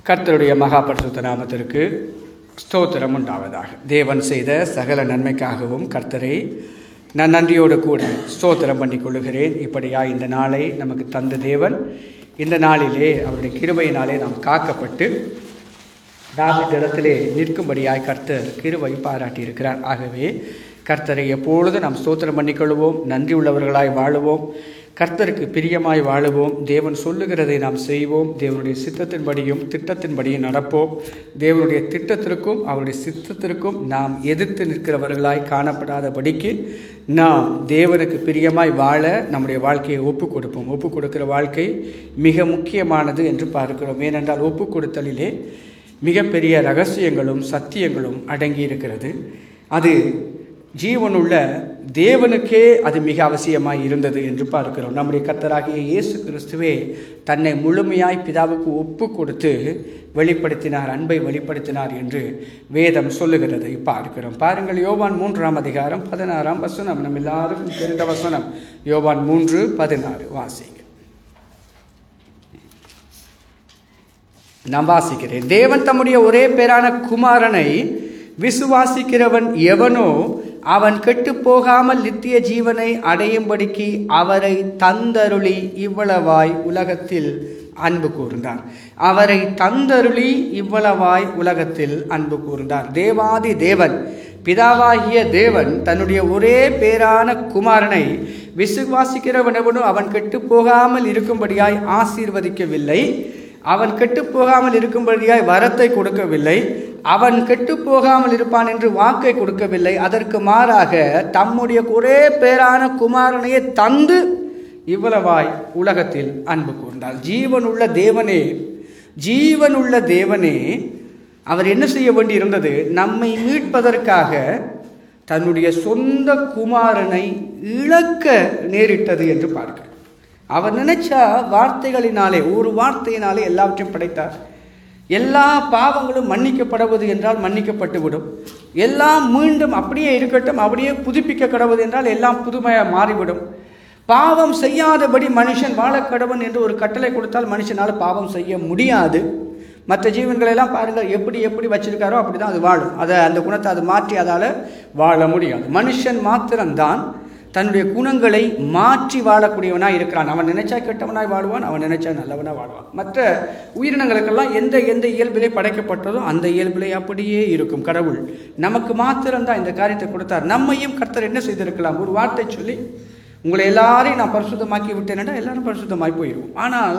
கர்த்தருடைய மகா பரிசுத்த நாமத்திற்கு ஸ்தோத்திரம் உண்டாவதாக தேவன் செய்த சகல நன்மைக்காகவும் கர்த்தரை நான் நன்றியோடு கூட ஸ்தோத்திரம் பண்ணிக் கொள்ளுகிறேன் இப்படியா இந்த நாளை நமக்கு தந்த தேவன் இந்த நாளிலே அவருடைய கிருபையினாலே நாம் காக்கப்பட்டு தாவித இடத்திலே நிற்கும்படியாய் கர்த்தர் கிருபை பாராட்டியிருக்கிறார் ஆகவே கர்த்தரை எப்பொழுதும் நாம் ஸ்தோத்திரம் பண்ணிக்கொள்வோம் நன்றி உள்ளவர்களாய் வாழுவோம் கர்த்தருக்கு பிரியமாய் வாழுவோம் தேவன் சொல்லுகிறதை நாம் செய்வோம் தேவனுடைய சித்தத்தின்படியும் திட்டத்தின்படியும் நடப்போம் தேவனுடைய திட்டத்திற்கும் அவருடைய சித்தத்திற்கும் நாம் எதிர்த்து நிற்கிறவர்களாய் காணப்படாதபடிக்கு நாம் தேவனுக்கு பிரியமாய் வாழ நம்முடைய வாழ்க்கையை ஒப்பு கொடுப்போம் ஒப்பு கொடுக்கிற வாழ்க்கை மிக முக்கியமானது என்று பார்க்கிறோம் ஏனென்றால் ஒப்பு கொடுத்தலிலே மிகப்பெரிய ரகசியங்களும் சத்தியங்களும் அடங்கி இருக்கிறது அது ஜீவனுள்ள தேவனுக்கே அது மிக அவசியமாய் இருந்தது என்று பார்க்கிறோம் நம்முடைய கர்த்தராகிய இயேசு கிறிஸ்துவே தன்னை முழுமையாய் பிதாவுக்கு ஒப்பு கொடுத்து வெளிப்படுத்தினார் அன்பை வெளிப்படுத்தினார் என்று வேதம் சொல்லுகிறதை பார்க்கிறோம் பாருங்கள் யோவான் மூன்றாம் அதிகாரம் பதினாறாம் வசனம் நம்ம எல்லாருக்கும் தெரிந்த வசனம் யோவான் மூன்று பதினாறு வாசிங்க நான் வாசிக்கிறேன் தேவன் தம்முடைய ஒரே பேரான குமாரனை விசுவாசிக்கிறவன் எவனோ அவன் கெட்டு போகாமல் நித்திய ஜீவனை அடையும்படிக்கு அவரை தந்தருளி இவ்வளவாய் உலகத்தில் அன்பு கூர்ந்தார் அவரை தந்தருளி இவ்வளவாய் உலகத்தில் அன்பு கூர்ந்தார் தேவாதி தேவன் பிதாவாகிய தேவன் தன்னுடைய ஒரே பேரான குமாரனை விசுவாசிக்கிறவனவனும் அவன் கெட்டு போகாமல் இருக்கும்படியாய் ஆசீர்வதிக்கவில்லை அவன் கெட்டு போகாமல் இருக்கும்படியாய் வரத்தை கொடுக்கவில்லை அவன் கெட்டு போகாமல் இருப்பான் என்று வாக்கை கொடுக்கவில்லை அதற்கு மாறாக தம்முடைய ஒரே பேரான குமாரனையே தந்து இவ்வளவாய் உலகத்தில் அன்பு கூர்ந்தார் ஜீவனுள்ள தேவனே ஜீவனுள்ள தேவனே அவர் என்ன செய்ய வேண்டி இருந்தது நம்மை மீட்பதற்காக தன்னுடைய சொந்த குமாரனை இழக்க நேரிட்டது என்று பார்க்க அவர் நினைச்சா வார்த்தைகளினாலே ஒரு வார்த்தையினாலே எல்லாவற்றையும் படைத்தார் எல்லா பாவங்களும் மன்னிக்கப்படுவது என்றால் மன்னிக்கப்பட்டு விடும் எல்லாம் மீண்டும் அப்படியே இருக்கட்டும் அப்படியே புதுப்பிக்க கடவுது என்றால் எல்லாம் புதுமையாக மாறிவிடும் பாவம் செய்யாதபடி மனுஷன் வாழக்கடவன் என்று ஒரு கட்டளை கொடுத்தால் மனுஷனால் பாவம் செய்ய முடியாது மற்ற ஜீவன்களெல்லாம் பாருங்கள் எப்படி எப்படி வச்சிருக்காரோ அப்படி தான் அது வாழும் அதை அந்த குணத்தை அது மாற்றி அதால் வாழ முடியாது மனுஷன் மாத்திரம்தான் தன்னுடைய குணங்களை மாற்றி வாழக்கூடியவனாக இருக்கிறான் அவன் நினைச்சா கெட்டவனாய் வாழ்வான் அவன் நினைச்சா நல்லவனாக வாழ்வான் மற்ற உயிரினங்களுக்கெல்லாம் எந்த எந்த இயல்பிலே படைக்கப்பட்டதோ அந்த இயல்பிலே அப்படியே இருக்கும் கடவுள் நமக்கு மாத்திரம்தான் இந்த காரியத்தை கொடுத்தார் நம்மையும் கர்த்தர் என்ன செய்திருக்கலாம் ஒரு வார்த்தை சொல்லி உங்களை எல்லாரையும் நான் பரிசுத்தமாக்கி விட்டேன்னா எல்லாரும் பரிசுத்தமாய் போயிடுவோம் ஆனால்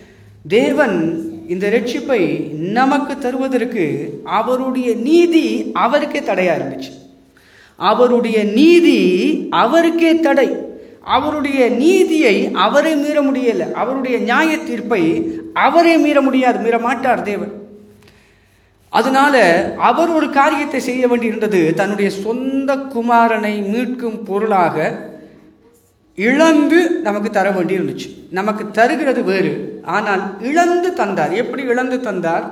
தேவன் இந்த ரட்சிப்பை நமக்கு தருவதற்கு அவருடைய நீதி அவருக்கே தடையாக இருந்துச்சு அவருடைய நீதி அவருக்கே தடை அவருடைய நீதியை அவரை மீற முடியல அவருடைய நியாய தீர்ப்பை அவரே மீற முடியாது மீற மாட்டார் தேவன் அதனால அவர் ஒரு காரியத்தை செய்ய வேண்டியிருந்தது தன்னுடைய சொந்த குமாரனை மீட்கும் பொருளாக இழந்து நமக்கு தர வேண்டி இருந்துச்சு நமக்கு தருகிறது வேறு ஆனால் இழந்து தந்தார் எப்படி இழந்து தந்தார்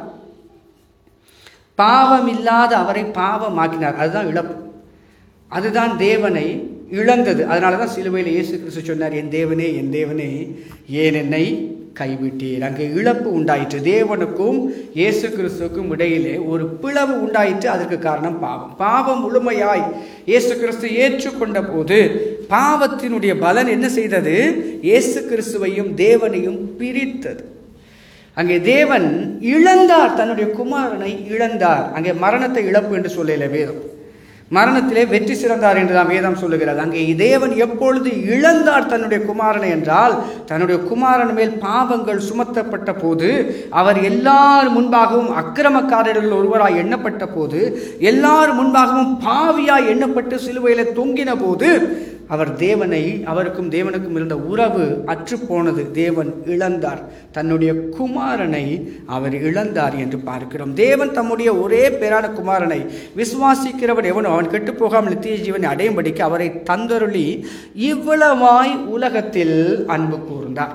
பாவம் இல்லாத அவரை பாவமாக்கினார் அதுதான் இழப்பு அதுதான் தேவனை இழந்தது அதனால தான் சிலுவையில் இயேசு கிறிஸ்து சொன்னார் என் தேவனே என் தேவனே ஏன் என்னை கைவிட்டீர் அங்கே இழப்பு உண்டாயிற்று தேவனுக்கும் இயேசு கிறிஸ்துக்கும் இடையிலே ஒரு பிளவு உண்டாயிற்று அதற்கு காரணம் பாவம் பாவம் முழுமையாய் இயேசு கிறிஸ்து ஏற்றுக்கொண்ட போது பாவத்தினுடைய பலன் என்ன செய்தது இயேசு கிறிஸ்துவையும் தேவனையும் பிரித்தது அங்கே தேவன் இழந்தார் தன்னுடைய குமாரனை இழந்தார் அங்கே மரணத்தை இழப்பு என்று சொல்லல வேதம் மரணத்திலே வெற்றி சிறந்தார் என்று தான் வேதம் சொல்லுகிறது அங்கே தேவன் எப்பொழுது இழந்தார் தன்னுடைய குமாரனை என்றால் தன்னுடைய குமாரன் மேல் பாவங்கள் சுமத்தப்பட்ட போது அவர் எல்லார் முன்பாகவும் அக்கிரமக்காரர்கள் ஒருவராய் எண்ணப்பட்ட போது எல்லார் முன்பாகவும் பாவியாய் எண்ணப்பட்டு சிலுவையில் தொங்கின போது அவர் தேவனை அவருக்கும் தேவனுக்கும் இருந்த உறவு அற்று போனது தேவன் இழந்தார் தன்னுடைய குமாரனை அவர் இழந்தார் என்று பார்க்கிறோம் தேவன் தம்முடைய ஒரே பேரான குமாரனை விசுவாசிக்கிறவன் எவனோ அவன் கெட்டு போகாமல் நித்திய ஜீவனை அடையும்படிக்கு அவரை தந்தருளி இவ்வளவாய் உலகத்தில் அன்பு கூர்ந்தார்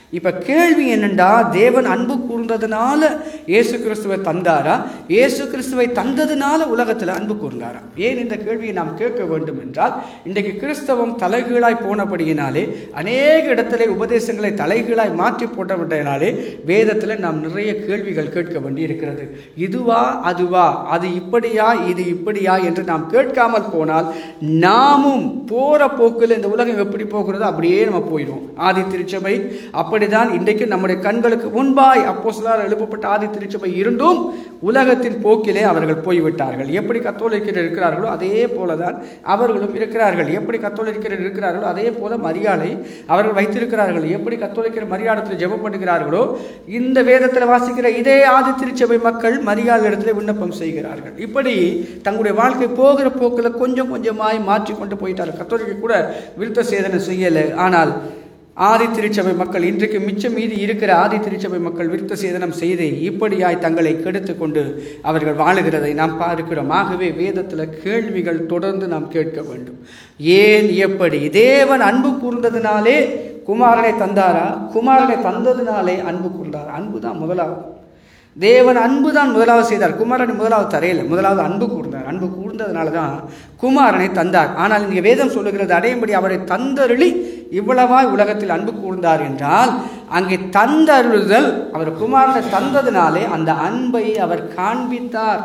இப்ப கேள்வி என்னண்டா தேவன் அன்பு கூர்ந்ததுனால இயேசு கிறிஸ்துவை தந்தாரா இயேசு கிறிஸ்துவை தந்ததுனால உலகத்துல அன்பு கூர்ந்தாரா ஏன் இந்த கேள்வியை நாம் கேட்க வேண்டும் என்றால் இன்றைக்கு கிறிஸ்தவம் தலைகீழாய் போனபடியினாலே அநேக இடத்துல உபதேசங்களை தலைகீழாய் மாற்றி போட்டபடியினாலே வேதத்துல நாம் நிறைய கேள்விகள் கேட்க வேண்டி இருக்கிறது இதுவா அதுவா அது இப்படியா இது இப்படியா என்று நாம் கேட்காமல் போனால் நாமும் போற போக்கில் இந்த உலகம் எப்படி போகிறதோ அப்படியே நம்ம போயிடுவோம் ஆதி திருச்சபை அப்படிதான் இன்றைக்கு நம்முடைய கண்களுக்கு முன்பாய் அப்போ எழுப்பப்பட்ட ஆதி திருச்சபை இருந்தும் உலகத்தின் போக்கிலே அவர்கள் போய்விட்டார்கள் எப்படி கத்தோலிக்கர் இருக்கிறார்களோ அதே போலதான் அவர்களும் இருக்கிறார்கள் எப்படி கத்தோலிக்கர் இருக்கிறார்களோ அதே போல மரியாதை அவர்கள் வைத்திருக்கிறார்கள் எப்படி கத்தோலிக்கர் மரியாதத்தில் ஜெபம் பண்ணுகிறார்களோ இந்த வேதத்தில் வாசிக்கிற இதே ஆதி திருச்சபை மக்கள் மரியாதை இடத்துல விண்ணப்பம் செய்கிறார்கள் இப்படி தங்களுடைய வாழ்க்கை போகிற போக்கில் கொஞ்சம் கொஞ்சமாய் மாற்றி கொண்டு போயிட்டார்கள் கத்தோலிக்க கூட விருத்த சேதனை செய்யலை ஆனால் ஆதி திருச்சபை மக்கள் இன்றைக்கு மிச்சம் மீதி இருக்கிற ஆதி திருச்சபை மக்கள் விருத்த சேதனம் செய்து இப்படியாய் தங்களை கெடுத்து கொண்டு அவர்கள் வாழுகிறதை நாம் பார்க்கிறோம் ஆகவே வேதத்தில் கேள்விகள் தொடர்ந்து நாம் கேட்க வேண்டும் ஏன் எப்படி தேவன் அன்பு கூர்ந்ததினாலே குமாரனை தந்தாரா குமாரனை தந்ததினாலே அன்பு கூர்ந்தார் அன்பு தான் முதலாவது தேவன் அன்பு தான் முதலாவது செய்தார் குமாரனை முதலாவது தரையில முதலாவது அன்பு கூர்ந்தார் அன்பு கூர்ந்ததுனால தான் குமாரனை தந்தார் ஆனால் இங்கே வேதம் சொல்லுகிறது அடையும்படி அவரை தந்தருளி இவ்வளவாய் உலகத்தில் அன்பு கூர்ந்தார் என்றால் அங்கே தந்தருளுதல் அவர் குமாரனை தந்ததினாலே அந்த அன்பை அவர் காண்பித்தார்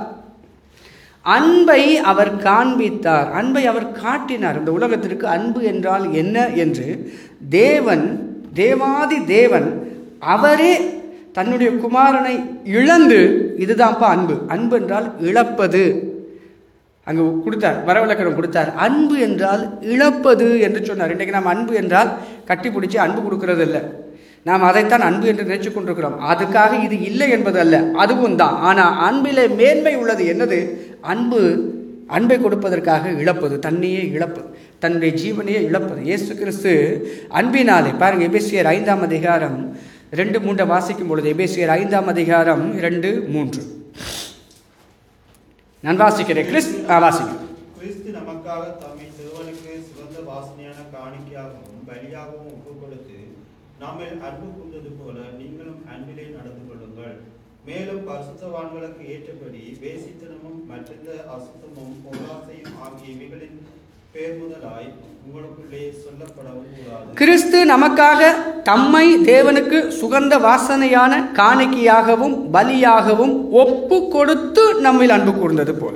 அன்பை அவர் காண்பித்தார் அன்பை அவர் காட்டினார் இந்த உலகத்திற்கு அன்பு என்றால் என்ன என்று தேவன் தேவாதி தேவன் அவரே தன்னுடைய குமாரனை இழந்து இதுதான்ப்பா அன்பு அன்பு என்றால் இழப்பது அங்கே கொடுத்தார் வரவிலக்கணம் கொடுத்தார் அன்பு என்றால் இழப்பது என்று சொன்னார் இன்றைக்கு நாம் அன்பு என்றால் கட்டி பிடிச்சி அன்பு கொடுக்கறது இல்லை நாம் அதைத்தான் அன்பு என்று நினைச்சு கொண்டிருக்கிறோம் அதுக்காக இது இல்லை என்பது அல்ல அதுவும் தான் ஆனால் அன்பிலே மேன்மை உள்ளது என்னது அன்பு அன்பை கொடுப்பதற்காக இழப்பது தன்னையே இழப்பது தன்னுடைய ஜீவனையே இழப்பது இயேசு கிறிஸ்து அன்பினாலே பாருங்க எபேசியர் ஐந்தாம் அதிகாரம் ரெண்டு மூன்றை வாசிக்கும் பொழுது எபேசியர் ஐந்தாம் அதிகாரம் இரண்டு மூன்று நான் வாசிக்கிறேன் கிறிஸ் ஆ, வாசிங்க கிறிஸ்து நமக்காக தம்மை சிறுவனுக்கு சிறந்த வாசனையான காணிக்கையாகவும் பலியாகவும் ஒப்புக் கொடுத்து நம்மில் அன்பு கூர்ந்தது போல நீங்களும் அன்பிலே நடந்து கொள்ளுங்கள் மேலும் பரிசுத்தவான்களுக்கு ஏற்றபடி வேசித்தனமும் மற்றிந்த அசுத்தமும் பொருளாசையும் ஆகிய இவைகளின் பேர் முதலாய் உங்களுக்குள்ளே சொல்லப்படவும் கூடாது கிறிஸ்து நமக்காக தம்மை தேவனுக்கு சுகந்த வாசனையான காணிக்கையாகவும் பலியாகவும் ஒப்பு கொடுத்து நம்மில் அன்பு கூர்ந்தது போல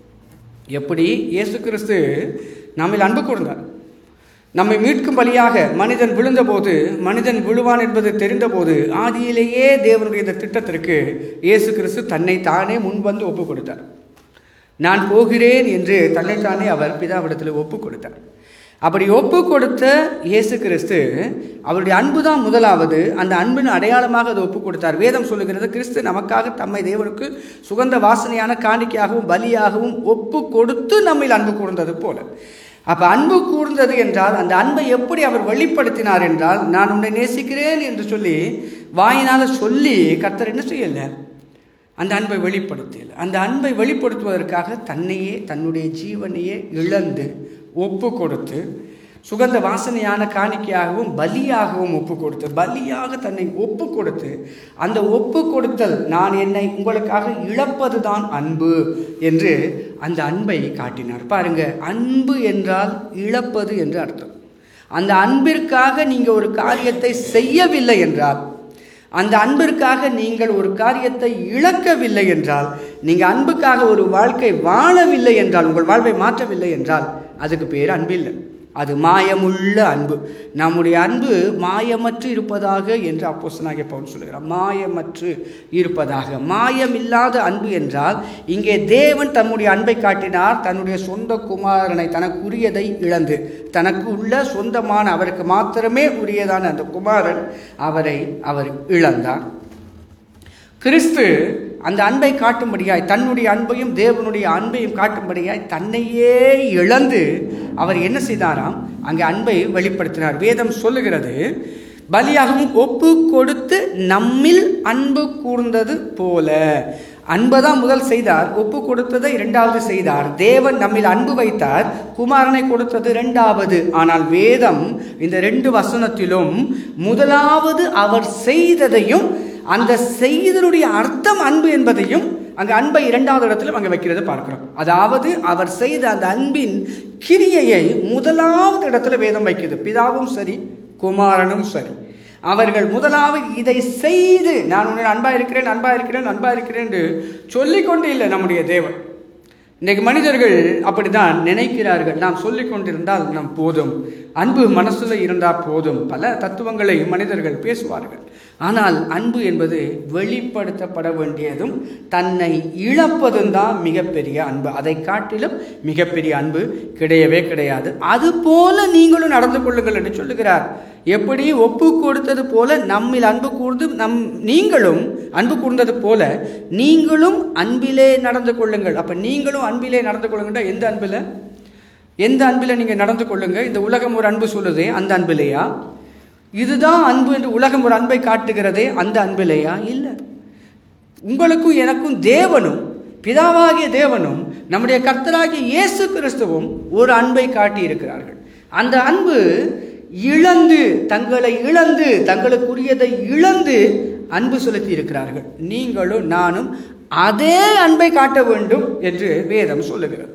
எப்படி இயேசு கிறிஸ்து நம்மில் அன்பு கூர்ந்தார் நம்மை மீட்கும் பலியாக மனிதன் விழுந்தபோது மனிதன் விழுவான் என்பது தெரிந்தபோது ஆதியிலேயே தேவனுடைய இந்த திட்டத்திற்கு இயேசு கிறிஸ்து தன்னை தானே முன்வந்து ஒப்பு கொடுத்தார் நான் போகிறேன் என்று தன்னைத்தானே அவர் பிதாவிடத்தில் ஒப்பு கொடுத்தார் அப்படி ஒப்பு கொடுத்த இயேசு கிறிஸ்து அவருடைய அன்பு தான் முதலாவது அந்த அன்பின் அடையாளமாக அதை ஒப்பு கொடுத்தார் வேதம் சொல்லுகிறது கிறிஸ்து நமக்காக தம்மை தேவனுக்கு சுகந்த வாசனையான காணிக்கையாகவும் பலியாகவும் ஒப்பு கொடுத்து நம்மில் அன்பு கூர்ந்தது போல அப்ப அன்பு கூர்ந்தது என்றால் அந்த அன்பை எப்படி அவர் வெளிப்படுத்தினார் என்றால் நான் உன்னை நேசிக்கிறேன் என்று சொல்லி வாயினால சொல்லி கர்த்தர் என்ன செய்யல அந்த அன்பை வெளிப்படுத்தல அந்த அன்பை வெளிப்படுத்துவதற்காக தன்னையே தன்னுடைய ஜீவனையே இழந்து ஒப்பு கொடுத்து சுகந்த வாசனையான காணிக்கையாகவும் பலியாகவும் ஒப்பு கொடுத்து பலியாக தன்னை ஒப்பு கொடுத்து அந்த ஒப்பு கொடுத்தல் நான் என்னை உங்களுக்காக இழப்பது தான் அன்பு என்று அந்த அன்பை காட்டினார் பாருங்க அன்பு என்றால் இழப்பது என்று அர்த்தம் அந்த அன்பிற்காக நீங்கள் ஒரு காரியத்தை செய்யவில்லை என்றால் அந்த அன்பிற்காக நீங்கள் ஒரு காரியத்தை இழக்கவில்லை என்றால் நீங்கள் அன்புக்காக ஒரு வாழ்க்கை வாழவில்லை என்றால் உங்கள் வாழ்வை மாற்றவில்லை என்றால் அதுக்கு பேர் அன்பில்லை அது மாயமுள்ள அன்பு நம்முடைய அன்பு மாயமற்று இருப்பதாக என்று அப்போஸ்தலனாகிய பவுல் சொல்கிறார் மாயமற்று இருப்பதாக மாயமில்லாத அன்பு என்றால் இங்கே தேவன் தம்முடைய அன்பை காட்டினார் தன்னுடைய சொந்த குமாரனை தனக்குரியதை இழந்து தனக்கு உள்ள சொந்தமான அவருக்கு மாத்திரமே உரியதான அந்த குமாரன் அவரை அவர் இழந்தார் கிறிஸ்து அந்த அன்பை காட்டும்படியாய் தன்னுடைய அன்பையும் தேவனுடைய அன்பையும் காட்டும்படியாய் தன்னையே இழந்து அவர் என்ன செய்தாராம் அங்கே அன்பை வெளிப்படுத்தினார் வேதம் சொல்லுகிறது பலியாகவும் ஒப்பு கொடுத்து நம்மில் அன்பு கூர்ந்தது போல அன்பதான் முதல் செய்தார் ஒப்பு கொடுத்ததை இரண்டாவது செய்தார் தேவன் நம்மில் அன்பு வைத்தார் குமாரனை கொடுத்தது இரண்டாவது ஆனால் வேதம் இந்த ரெண்டு வசனத்திலும் முதலாவது அவர் செய்ததையும் அந்த செய்தனுடைய அர்த்தம் அன்பு என்பதையும் அங்க அன்பை இரண்டாவது இடத்துல அங்க வைக்கிறத பார்க்கிறோம் அதாவது அவர் செய்த அந்த அன்பின் கிரியையை முதலாவது இடத்துல வேதம் வைக்குது பிதாவும் சரி குமாரனும் சரி அவர்கள் முதலாவது இதை செய்து நான் உன்னை அன்பா இருக்கிறேன் அன்பா இருக்கிறேன் அன்பா இருக்கிறேன் என்று சொல்லிக்கொண்டு இல்லை நம்முடைய தேவன் இன்னைக்கு மனிதர்கள் அப்படிதான் நினைக்கிறார்கள் நாம் சொல்லிக் கொண்டிருந்தால் நம் போதும் அன்பு மனசுல இருந்தால் போதும் பல தத்துவங்களை மனிதர்கள் பேசுவார்கள் ஆனால் அன்பு என்பது வெளிப்படுத்தப்பட வேண்டியதும் தன்னை இழப்பதும் தான் மிகப்பெரிய அன்பு அதை காட்டிலும் மிகப்பெரிய அன்பு கிடையவே கிடையாது அது போல நீங்களும் நடந்து கொள்ளுங்கள் என்று சொல்லுகிறார் எப்படி ஒப்பு கொடுத்தது போல நம்மில் அன்பு கூர்ந்து நம் நீங்களும் அன்பு கூர்ந்தது போல நீங்களும் அன்பிலே நடந்து கொள்ளுங்கள் அப்ப நீங்களும் அன்பிலே நடந்து கொள்ளுங்கண்டா எந்த அன்பில் எந்த அன்பில் நீங்க நடந்து கொள்ளுங்க இந்த உலகம் ஒரு அன்பு சொல்லுதே அந்த அன்பிலேயா இதுதான் அன்பு என்று உலகம் ஒரு அன்பை காட்டுகிறதே அந்த அன்பிலேயா இல்லை உங்களுக்கும் எனக்கும் தேவனும் பிதாவாகிய தேவனும் நம்முடைய கர்த்தராகிய இயேசு கிறிஸ்துவும் ஒரு அன்பை காட்டி இருக்கிறார்கள் அந்த அன்பு இழந்து தங்களை இழந்து தங்களுக்குரியதை இழந்து அன்பு செலுத்தி இருக்கிறார்கள் நீங்களும் நானும் அதே அன்பை காட்ட வேண்டும் என்று வேதம் சொல்லுகிறது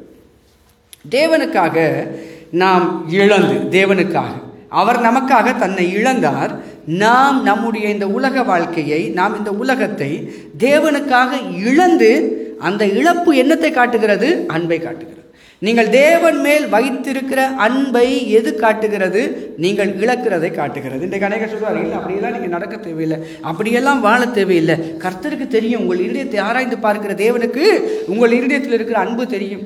தேவனுக்காக நாம் இழந்து தேவனுக்காக அவர் நமக்காக தன்னை இழந்தார் நாம் நம்முடைய இந்த உலக வாழ்க்கையை நாம் இந்த உலகத்தை தேவனுக்காக இழந்து அந்த இழப்பு என்னத்தை காட்டுகிறது அன்பை காட்டுகிறது நீங்கள் தேவன் மேல் வைத்திருக்கிற அன்பை எது காட்டுகிறது நீங்கள் இழக்கிறதை காட்டுகிறது இன்றைக்கு அநேக சொல்வார் இல்லை அப்படியெல்லாம் நீங்கள் நடக்க தேவையில்லை அப்படியெல்லாம் வாழ தேவையில்லை கர்த்தருக்கு தெரியும் உங்கள் இருதயத்தை ஆராய்ந்து பார்க்கிற தேவனுக்கு உங்கள் இருதயத்தில் இருக்கிற அன்பு தெரியும்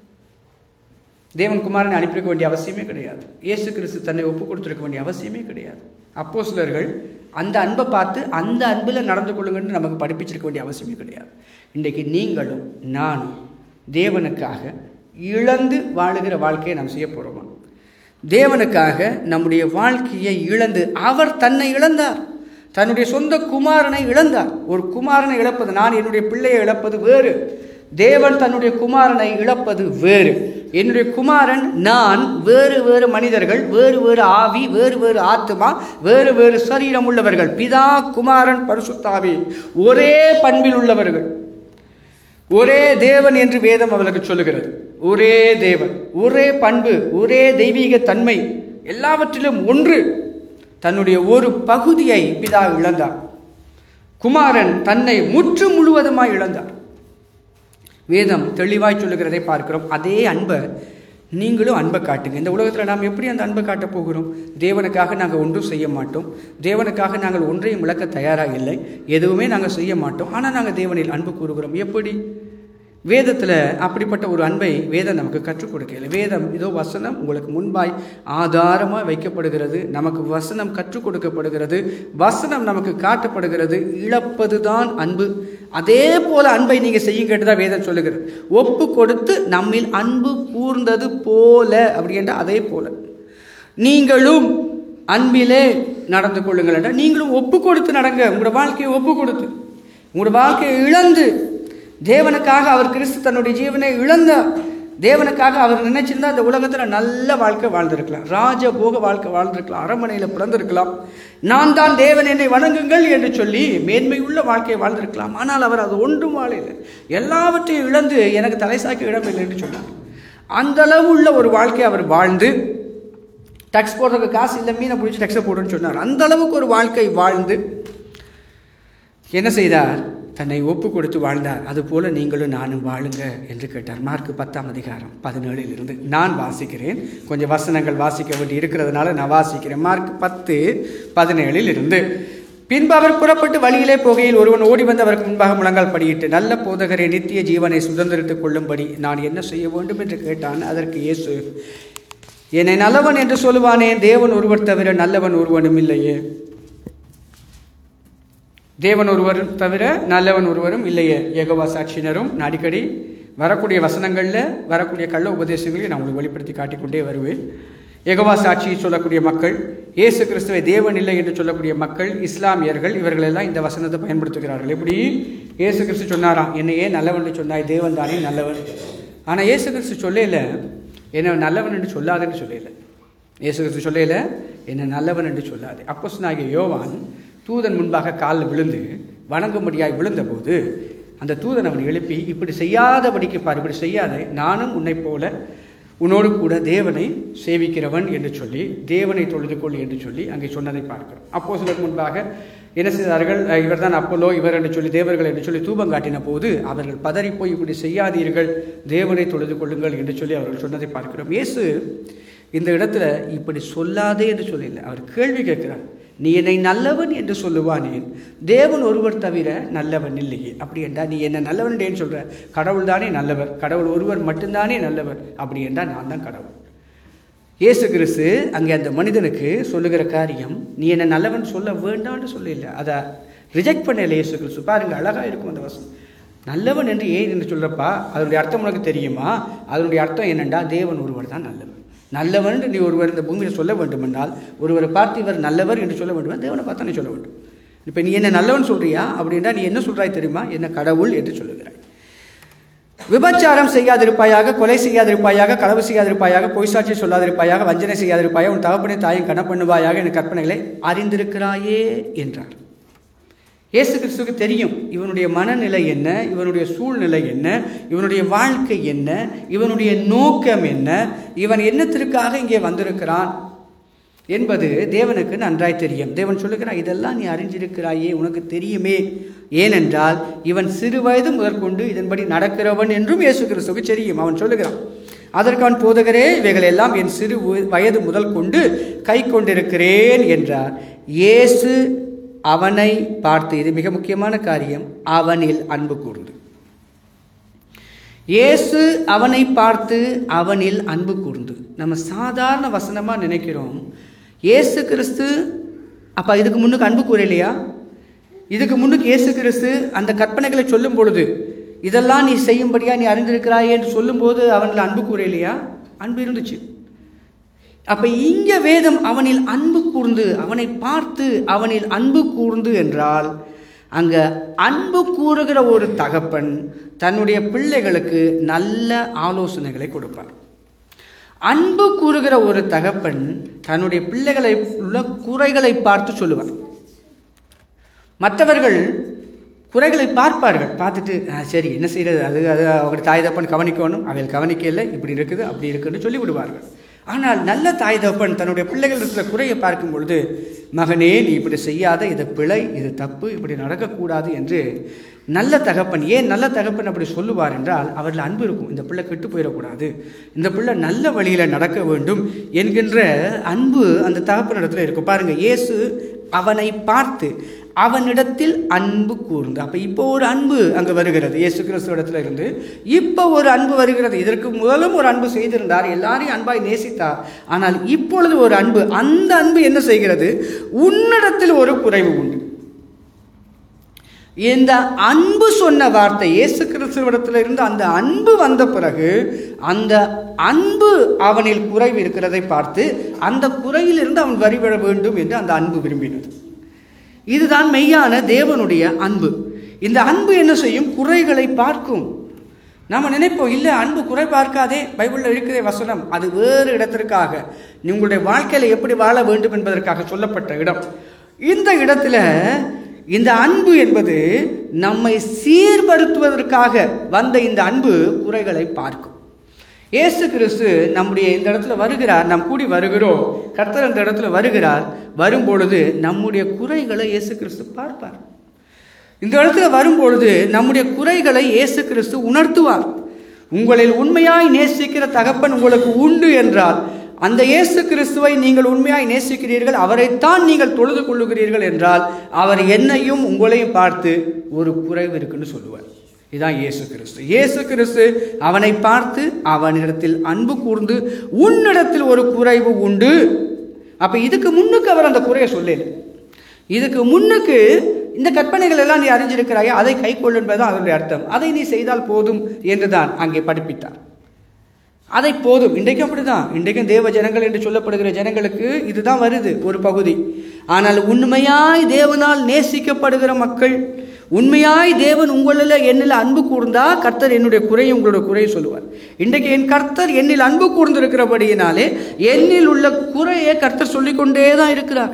தேவன் குமாரனை அனுப்பியிருக்க வேண்டிய அவசியமே கிடையாது இயேசு கிறிஸ்து தன்னை ஒப்பு கொடுத்துருக்க வேண்டிய அவசியமே கிடையாது அப்போ சிலர்கள் அந்த அன்பை பார்த்து அந்த அன்பில் நடந்து கொள்ளுங்கன்னு நமக்கு படிப்பிச்சிருக்க வேண்டிய அவசியமே கிடையாது இன்றைக்கு நீங்களும் நானும் தேவனுக்காக இழந்து வாழுகிற வாழ்க்கையை நாம் செய்ய போகிறோமா தேவனுக்காக நம்முடைய வாழ்க்கையை இழந்து அவர் தன்னை இழந்தார் தன்னுடைய சொந்த குமாரனை இழந்தார் ஒரு குமாரனை இழப்பது நான் என்னுடைய பிள்ளையை இழப்பது வேறு தேவன் தன்னுடைய குமாரனை இழப்பது வேறு என்னுடைய குமாரன் நான் வேறு வேறு மனிதர்கள் வேறு வேறு ஆவி வேறு வேறு ஆத்மா வேறு வேறு சரீரம் உள்ளவர்கள் பிதா குமாரன் பரிசுத்தாவி ஒரே பண்பில் உள்ளவர்கள் ஒரே தேவன் என்று வேதம் அவர்களுக்கு சொல்லுகிறது ஒரே தேவன் ஒரே பண்பு ஒரே தெய்வீக தன்மை எல்லாவற்றிலும் ஒன்று தன்னுடைய ஒரு பகுதியை பிதா இழந்தார் குமாரன் தன்னை முற்று முழுவதுமாய் இழந்தார் வேதம் தெளிவாய் சொல்லுகிறதை பார்க்கிறோம் அதே அன்பை நீங்களும் அன்பை காட்டுங்க இந்த உலகத்தில் நாம் எப்படி அந்த அன்பை காட்டப் போகிறோம் தேவனுக்காக நாங்கள் ஒன்றும் செய்ய மாட்டோம் தேவனுக்காக நாங்கள் ஒன்றையும் இழக்க தயாராக இல்லை எதுவுமே நாங்கள் செய்ய மாட்டோம் ஆனால் நாங்கள் தேவனில் அன்பு கூறுகிறோம் எப்படி வேதத்தில் அப்படிப்பட்ட ஒரு அன்பை வேதம் நமக்கு கற்றுக் கொடுக்கல வேதம் இதோ வசனம் உங்களுக்கு முன்பாய் ஆதாரமாக வைக்கப்படுகிறது நமக்கு வசனம் கற்றுக் கொடுக்கப்படுகிறது வசனம் நமக்கு காட்டப்படுகிறது இழப்பது தான் அன்பு அதே போல அன்பை நீங்கள் செய்யுங்கிறது தான் வேதம் சொல்லுகிறது ஒப்பு கொடுத்து நம்மில் அன்பு கூர்ந்தது போல அப்படின்ற அதே போல நீங்களும் அன்பிலே நடந்து கொள்ளுங்கள் என்றால் நீங்களும் ஒப்பு கொடுத்து நடங்க உங்களோட வாழ்க்கையை ஒப்பு கொடுத்து உங்களோட வாழ்க்கையை இழந்து தேவனுக்காக அவர் கிறிஸ்து தன்னுடைய ஜீவனை இழந்தார் தேவனுக்காக அவர் நினைச்சிருந்தா இந்த உலகத்தில் நல்ல வாழ்க்கை வாழ்ந்திருக்கலாம் ராஜபோக வாழ்க்கை வாழ்ந்திருக்கலாம் அரண்மனையில் பிறந்திருக்கலாம் நான் தான் தேவன் என்னை வணங்குங்கள் என்று சொல்லி மேன்மையுள்ள வாழ்க்கையை வாழ்ந்திருக்கலாம் ஆனால் அவர் அது ஒன்றும் வாழலை எல்லாவற்றையும் இழந்து எனக்கு தலை சாய்க்க இடமில்லை என்று சொன்னார் அந்த அளவு உள்ள ஒரு வாழ்க்கையை அவர் வாழ்ந்து டேக்ஸ் போடுறதுக்கு காசு இல்லை மீனை பிடிச்சி டேக்ஸை போடுன்னு சொன்னார் அந்த அளவுக்கு ஒரு வாழ்க்கை வாழ்ந்து என்ன செய்தார் தன்னை ஒப்பு கொடுத்து வாழ்ந்தார் அதுபோல நீங்களும் நானும் வாழுங்க என்று கேட்டார் மார்க் பத்தாம் அதிகாரம் பதினேழில் இருந்து நான் வாசிக்கிறேன் கொஞ்சம் வசனங்கள் வாசிக்க வேண்டி இருக்கிறதுனால நான் வாசிக்கிறேன் மார்க் பத்து பதினேழில் இருந்து பின்பு அவர் புறப்பட்டு வழியிலே போகையில் ஒருவன் ஓடி வந்து அவருக்கு முன்பாக முழங்கால் படியிட்டு நல்ல போதகரை நித்திய ஜீவனை சுதந்திரித்துக் கொள்ளும்படி நான் என்ன செய்ய வேண்டும் என்று கேட்டான் அதற்கு இயேசு என்னை நல்லவன் என்று சொல்லுவானேன் தேவன் ஒருவர் தவிர நல்லவன் ஒருவனும் இல்லையே தேவன் ஒருவர் தவிர நல்லவன் ஒருவரும் இல்லையே ஏகவா சாட்சியினரும் நான் அடிக்கடி வரக்கூடிய வசனங்களில் வரக்கூடிய கள்ள உபதேசங்களையும் நான் உங்களுக்கு வெளிப்படுத்தி காட்டிக்கொண்டே வருவேன் ஏகவா சாட்சி சொல்லக்கூடிய மக்கள் இயேசு கிறிஸ்துவை தேவன் இல்லை என்று சொல்லக்கூடிய மக்கள் இஸ்லாமியர்கள் இவர்கள் எல்லாம் இந்த வசனத்தை பயன்படுத்துகிறார்கள் எப்படி இயேசு கிறிஸ்து சொன்னாராம் என்னையே நல்லவன் என்று சொன்னாய் தேவன் தானே நல்லவன் ஆனால் இயேசு கிறிஸ்து சொல்லல என்ன நல்லவன் என்று சொல்லாதேன்னு சொல்லல இயேசு கிறிஸ்து சொல்லல என்ன நல்லவன் என்று சொல்லாதே அப்போ யோவான் தூதன் முன்பாக காலில் விழுந்து வணங்கும்படியாய் விழுந்தபோது அந்த தூதன் அவனை எழுப்பி இப்படி செய்யாதபடிக்கு பார் இப்படி செய்யாதே நானும் உன்னைப் போல உன்னோடு கூட தேவனை சேவிக்கிறவன் என்று சொல்லி தேவனை தொழுது கொள் என்று சொல்லி அங்கே சொன்னதை பார்க்கிறோம் அப்போ சிலர் முன்பாக என்ன செய்தார்கள் அஹ் இவர்தான் அப்போலோ இவர் என்று சொல்லி தேவர்கள் என்று சொல்லி தூபம் காட்டின போது அவர்கள் பதறி போய் இப்படி செய்யாதீர்கள் தேவனை தொழுது கொள்ளுங்கள் என்று சொல்லி அவர்கள் சொன்னதை பார்க்கிறோம் இயேசு இந்த இடத்துல இப்படி சொல்லாதே என்று சொல்லல அவர் கேள்வி கேட்கிறார் நீ என்னை நல்லவன் என்று சொல்லுவானேன் தேவன் ஒருவர் தவிர நல்லவன் இல்லையே அப்படி என்றால் நீ என்ன நல்லவன் ஏன்னு சொல்ற கடவுள் தானே நல்லவர் கடவுள் ஒருவர் மட்டும்தானே நல்லவர் அப்படி என்றால் நான் தான் கடவுள் இயேசு கிறிஸ்து அங்கே அந்த மனிதனுக்கு சொல்லுகிற காரியம் நீ என்ன நல்லவன் சொல்ல வேண்டாம்னு சொல்லல அதை ரிஜெக்ட் பண்ணல இயேசு கிறிஸ்து பாருங்க அழகா இருக்கும் அந்த வசனம் நல்லவன் என்று ஏன் என்று சொல்றப்பா அதனுடைய அர்த்தம் உனக்கு தெரியுமா அதனுடைய அர்த்தம் என்னண்டா தேவன் ஒருவர் தான் நல்லவர் நல்லவன் என்று நீ ஒருவர் இந்த பூமியில் சொல்ல வேண்டுமென்றால் ஒருவரை பார்த்து இவர் நல்லவர் என்று சொல்ல வேண்டும் தேவனை பார்த்தா நீ சொல்ல வேண்டும் இப்போ நீ என்ன நல்லவன் சொல்றியா அப்படின்னா நீ என்ன சொல்றாய் தெரியுமா என்ன கடவுள் என்று சொல்லுகிறாய் விபச்சாரம் செய்யாதிருப்பாயாக கொலை செய்யாதிருப்பாயாக களவு செய்யாதிருப்பாயாக பொய் சாட்சி சொல்லாதிருப்பாயாக வஞ்சனை செய்யாதிருப்பாயாக உன் தகப்பனை தாயும் கண பண்ணுவாயாக என் கற்பனைகளை அறிந்திருக்கிறாயே என்றார் இயேசு கிறிஸ்துவுக்கு தெரியும் இவனுடைய மனநிலை என்ன இவனுடைய சூழ்நிலை என்ன இவனுடைய வாழ்க்கை என்ன இவனுடைய நோக்கம் என்ன இவன் என்னத்திற்காக இங்கே வந்திருக்கிறான் என்பது தேவனுக்கு நன்றாய் தெரியும் தேவன் சொல்லுகிறான் இதெல்லாம் நீ அறிஞ்சிருக்கிறாயே உனக்கு தெரியுமே ஏனென்றால் இவன் சிறு வயது முதற்கொண்டு இதன்படி நடக்கிறவன் என்றும் இயேசு கிறிஸ்துவுக்கு தெரியும் அவன் சொல்லுகிறான் அதற்கு அவன் போதகரே இவைகள் எல்லாம் என் சிறு வ- வயது முதல் கொண்டு கை கொண்டிருக்கிறேன் என்றார் இயேசு அவனை பார்த்து இது மிக முக்கியமான காரியம் அவனில் அன்பு கூர்ந்து இயேசு அவனை பார்த்து அவனில் அன்பு கூர்ந்து நம்ம சாதாரண வசனமா நினைக்கிறோம் இயேசு கிறிஸ்து அப்ப இதுக்கு முன்னுக்கு அன்பு கூறலையா இதுக்கு முன்னுக்கு இயேசு கிறிஸ்து அந்த கற்பனைகளை சொல்லும் பொழுது இதெல்லாம் நீ செய்யும்படியா நீ அறிந்திருக்கிறாய் என்று சொல்லும்போது அவனில் அன்பு கூறலையா அன்பு இருந்துச்சு அப்ப இங்க வேதம் அவனில் அன்பு கூர்ந்து அவனை பார்த்து அவனில் அன்பு கூர்ந்து என்றால் அங்க அன்பு கூறுகிற ஒரு தகப்பன் தன்னுடைய பிள்ளைகளுக்கு நல்ல ஆலோசனைகளை கொடுப்பார் அன்பு கூறுகிற ஒரு தகப்பன் தன்னுடைய பிள்ளைகளை உள்ள குறைகளை பார்த்து சொல்லுவார் மற்றவர்கள் குறைகளை பார்ப்பார்கள் பார்த்துட்டு "ஆ, சரி என்ன செய்யறது அது அது அவங்க தாய் தப்பன் கவனிக்கணும் அவைகள் கவனிக்கல இப்படி இருக்குது அப்படி இருக்குன்னு சொல்லி விடுவார்கள் ஆனால் நல்ல தாய் தப்பன் தன்னுடைய பிள்ளைகள் இருக்கிற குறையை பார்க்கும் பொழுது மகனே நீ இப்படி செய்யாத இது பிழை இது தப்பு இப்படி நடக்கக்கூடாது என்று நல்ல தகப்பன் ஏன் நல்ல தகப்பன் அப்படி சொல்லுவார் என்றால் அவரில் அன்பு இருக்கும் இந்த பிள்ளை கெட்டு போயிடக்கூடாது இந்த பிள்ளை நல்ல வழியில் நடக்க வேண்டும் என்கின்ற அன்பு அந்த தகப்பனிடத்தில் இருக்கும் பாருங்க இயேசு அவனை பார்த்து அவனிடத்தில் அன்பு கூர்ந்து அப்ப இப்போ ஒரு அன்பு அங்க வருகிறது இயேசு கிறிஸ்து இடத்துல இருந்து இப்போ ஒரு அன்பு வருகிறது இதற்கு முதலும் ஒரு அன்பு செய்திருந்தார் எல்லாரையும் அன்பாய் நேசித்தார் ஆனால் இப்பொழுது ஒரு அன்பு அந்த அன்பு என்ன செய்கிறது உன்னிடத்தில் ஒரு குறைவு உண்டு இந்த அன்பு சொன்ன வார்த்தை இயேசு கிறிஸ்துவிடத்தில் இருந்து அந்த அன்பு வந்த பிறகு அந்த அன்பு அவனில் குறைவு இருக்கிறதை பார்த்து அந்த குறையிலிருந்து அவன் வரிவிட வேண்டும் என்று அந்த அன்பு விரும்பினது இதுதான் மெய்யான தேவனுடைய அன்பு இந்த அன்பு என்ன செய்யும் குறைகளை பார்க்கும் நாம நினைப்போம் இல்லை அன்பு குறை பார்க்காதே பைபிளில் இருக்கிற வசனம் அது வேறு இடத்திற்காக உங்களுடைய வாழ்க்கையில எப்படி வாழ வேண்டும் என்பதற்காக சொல்லப்பட்ட இடம் இந்த இடத்துல இந்த அன்பு என்பது நம்மை சீர்படுத்துவதற்காக வந்த இந்த அன்பு குறைகளை பார்க்கும் இயேசு கிறிஸ்து நம்முடைய இந்த இடத்துல வருகிறார் நாம் கூடி வருகிறோம் கர்த்தர் இந்த இடத்துல வருகிறார் வரும்பொழுது நம்முடைய குறைகளை இயேசு கிறிஸ்து பார்ப்பார் இந்த இடத்துல வரும்பொழுது நம்முடைய குறைகளை இயேசு கிறிஸ்து உணர்த்துவார் உங்களில் உண்மையாய் நேசிக்கிற தகப்பன் உங்களுக்கு உண்டு என்றால் அந்த இயேசு கிறிஸ்துவை நீங்கள் உண்மையாய் நேசிக்கிறீர்கள் அவரைத்தான் நீங்கள் தொழுது கொள்ளுகிறீர்கள் என்றால் அவர் என்னையும் உங்களையும் பார்த்து ஒரு குறைவு இருக்குன்னு சொல்லுவார் இதான் இயேசு கிறிஸ்து இயேசு கிறிஸ்து அவனை பார்த்து அவனிடத்தில் அன்பு கூர்ந்து உன்னிடத்தில் ஒரு குறைவு உண்டு அப்ப இதுக்கு முன்னுக்கு அவர் அந்த குறையை சொல்லல இதுக்கு முன்னுக்கு இந்த கற்பனைகள் எல்லாம் நீ அறிஞ்சிருக்கிறாயா அதை கைக்கொள் என்பதுதான் அதனுடைய அர்த்தம் அதை நீ செய்தால் போதும் என்றுதான் அங்கே படிப்பித்தார் அதை போதும் இன்றைக்கும் அப்படிதான் இன்றைக்கும் தேவ ஜனங்கள் என்று சொல்லப்படுகிற ஜனங்களுக்கு இதுதான் வருது ஒரு பகுதி ஆனால் உண்மையாய் தேவனால் நேசிக்கப்படுகிற மக்கள் உண்மையாய் தேவன் உங்களில் என்னில் அன்பு கூர்ந்தா கர்த்தர் என்னுடைய குறையை உங்களோட குறையை சொல்லுவார் இன்றைக்கு என் கர்த்தர் என்னில் அன்பு கூர்ந்திருக்கிறபடியினாலே என்னில் உள்ள குறையை கர்த்தர் சொல்லிக்கொண்டே தான் இருக்கிறார்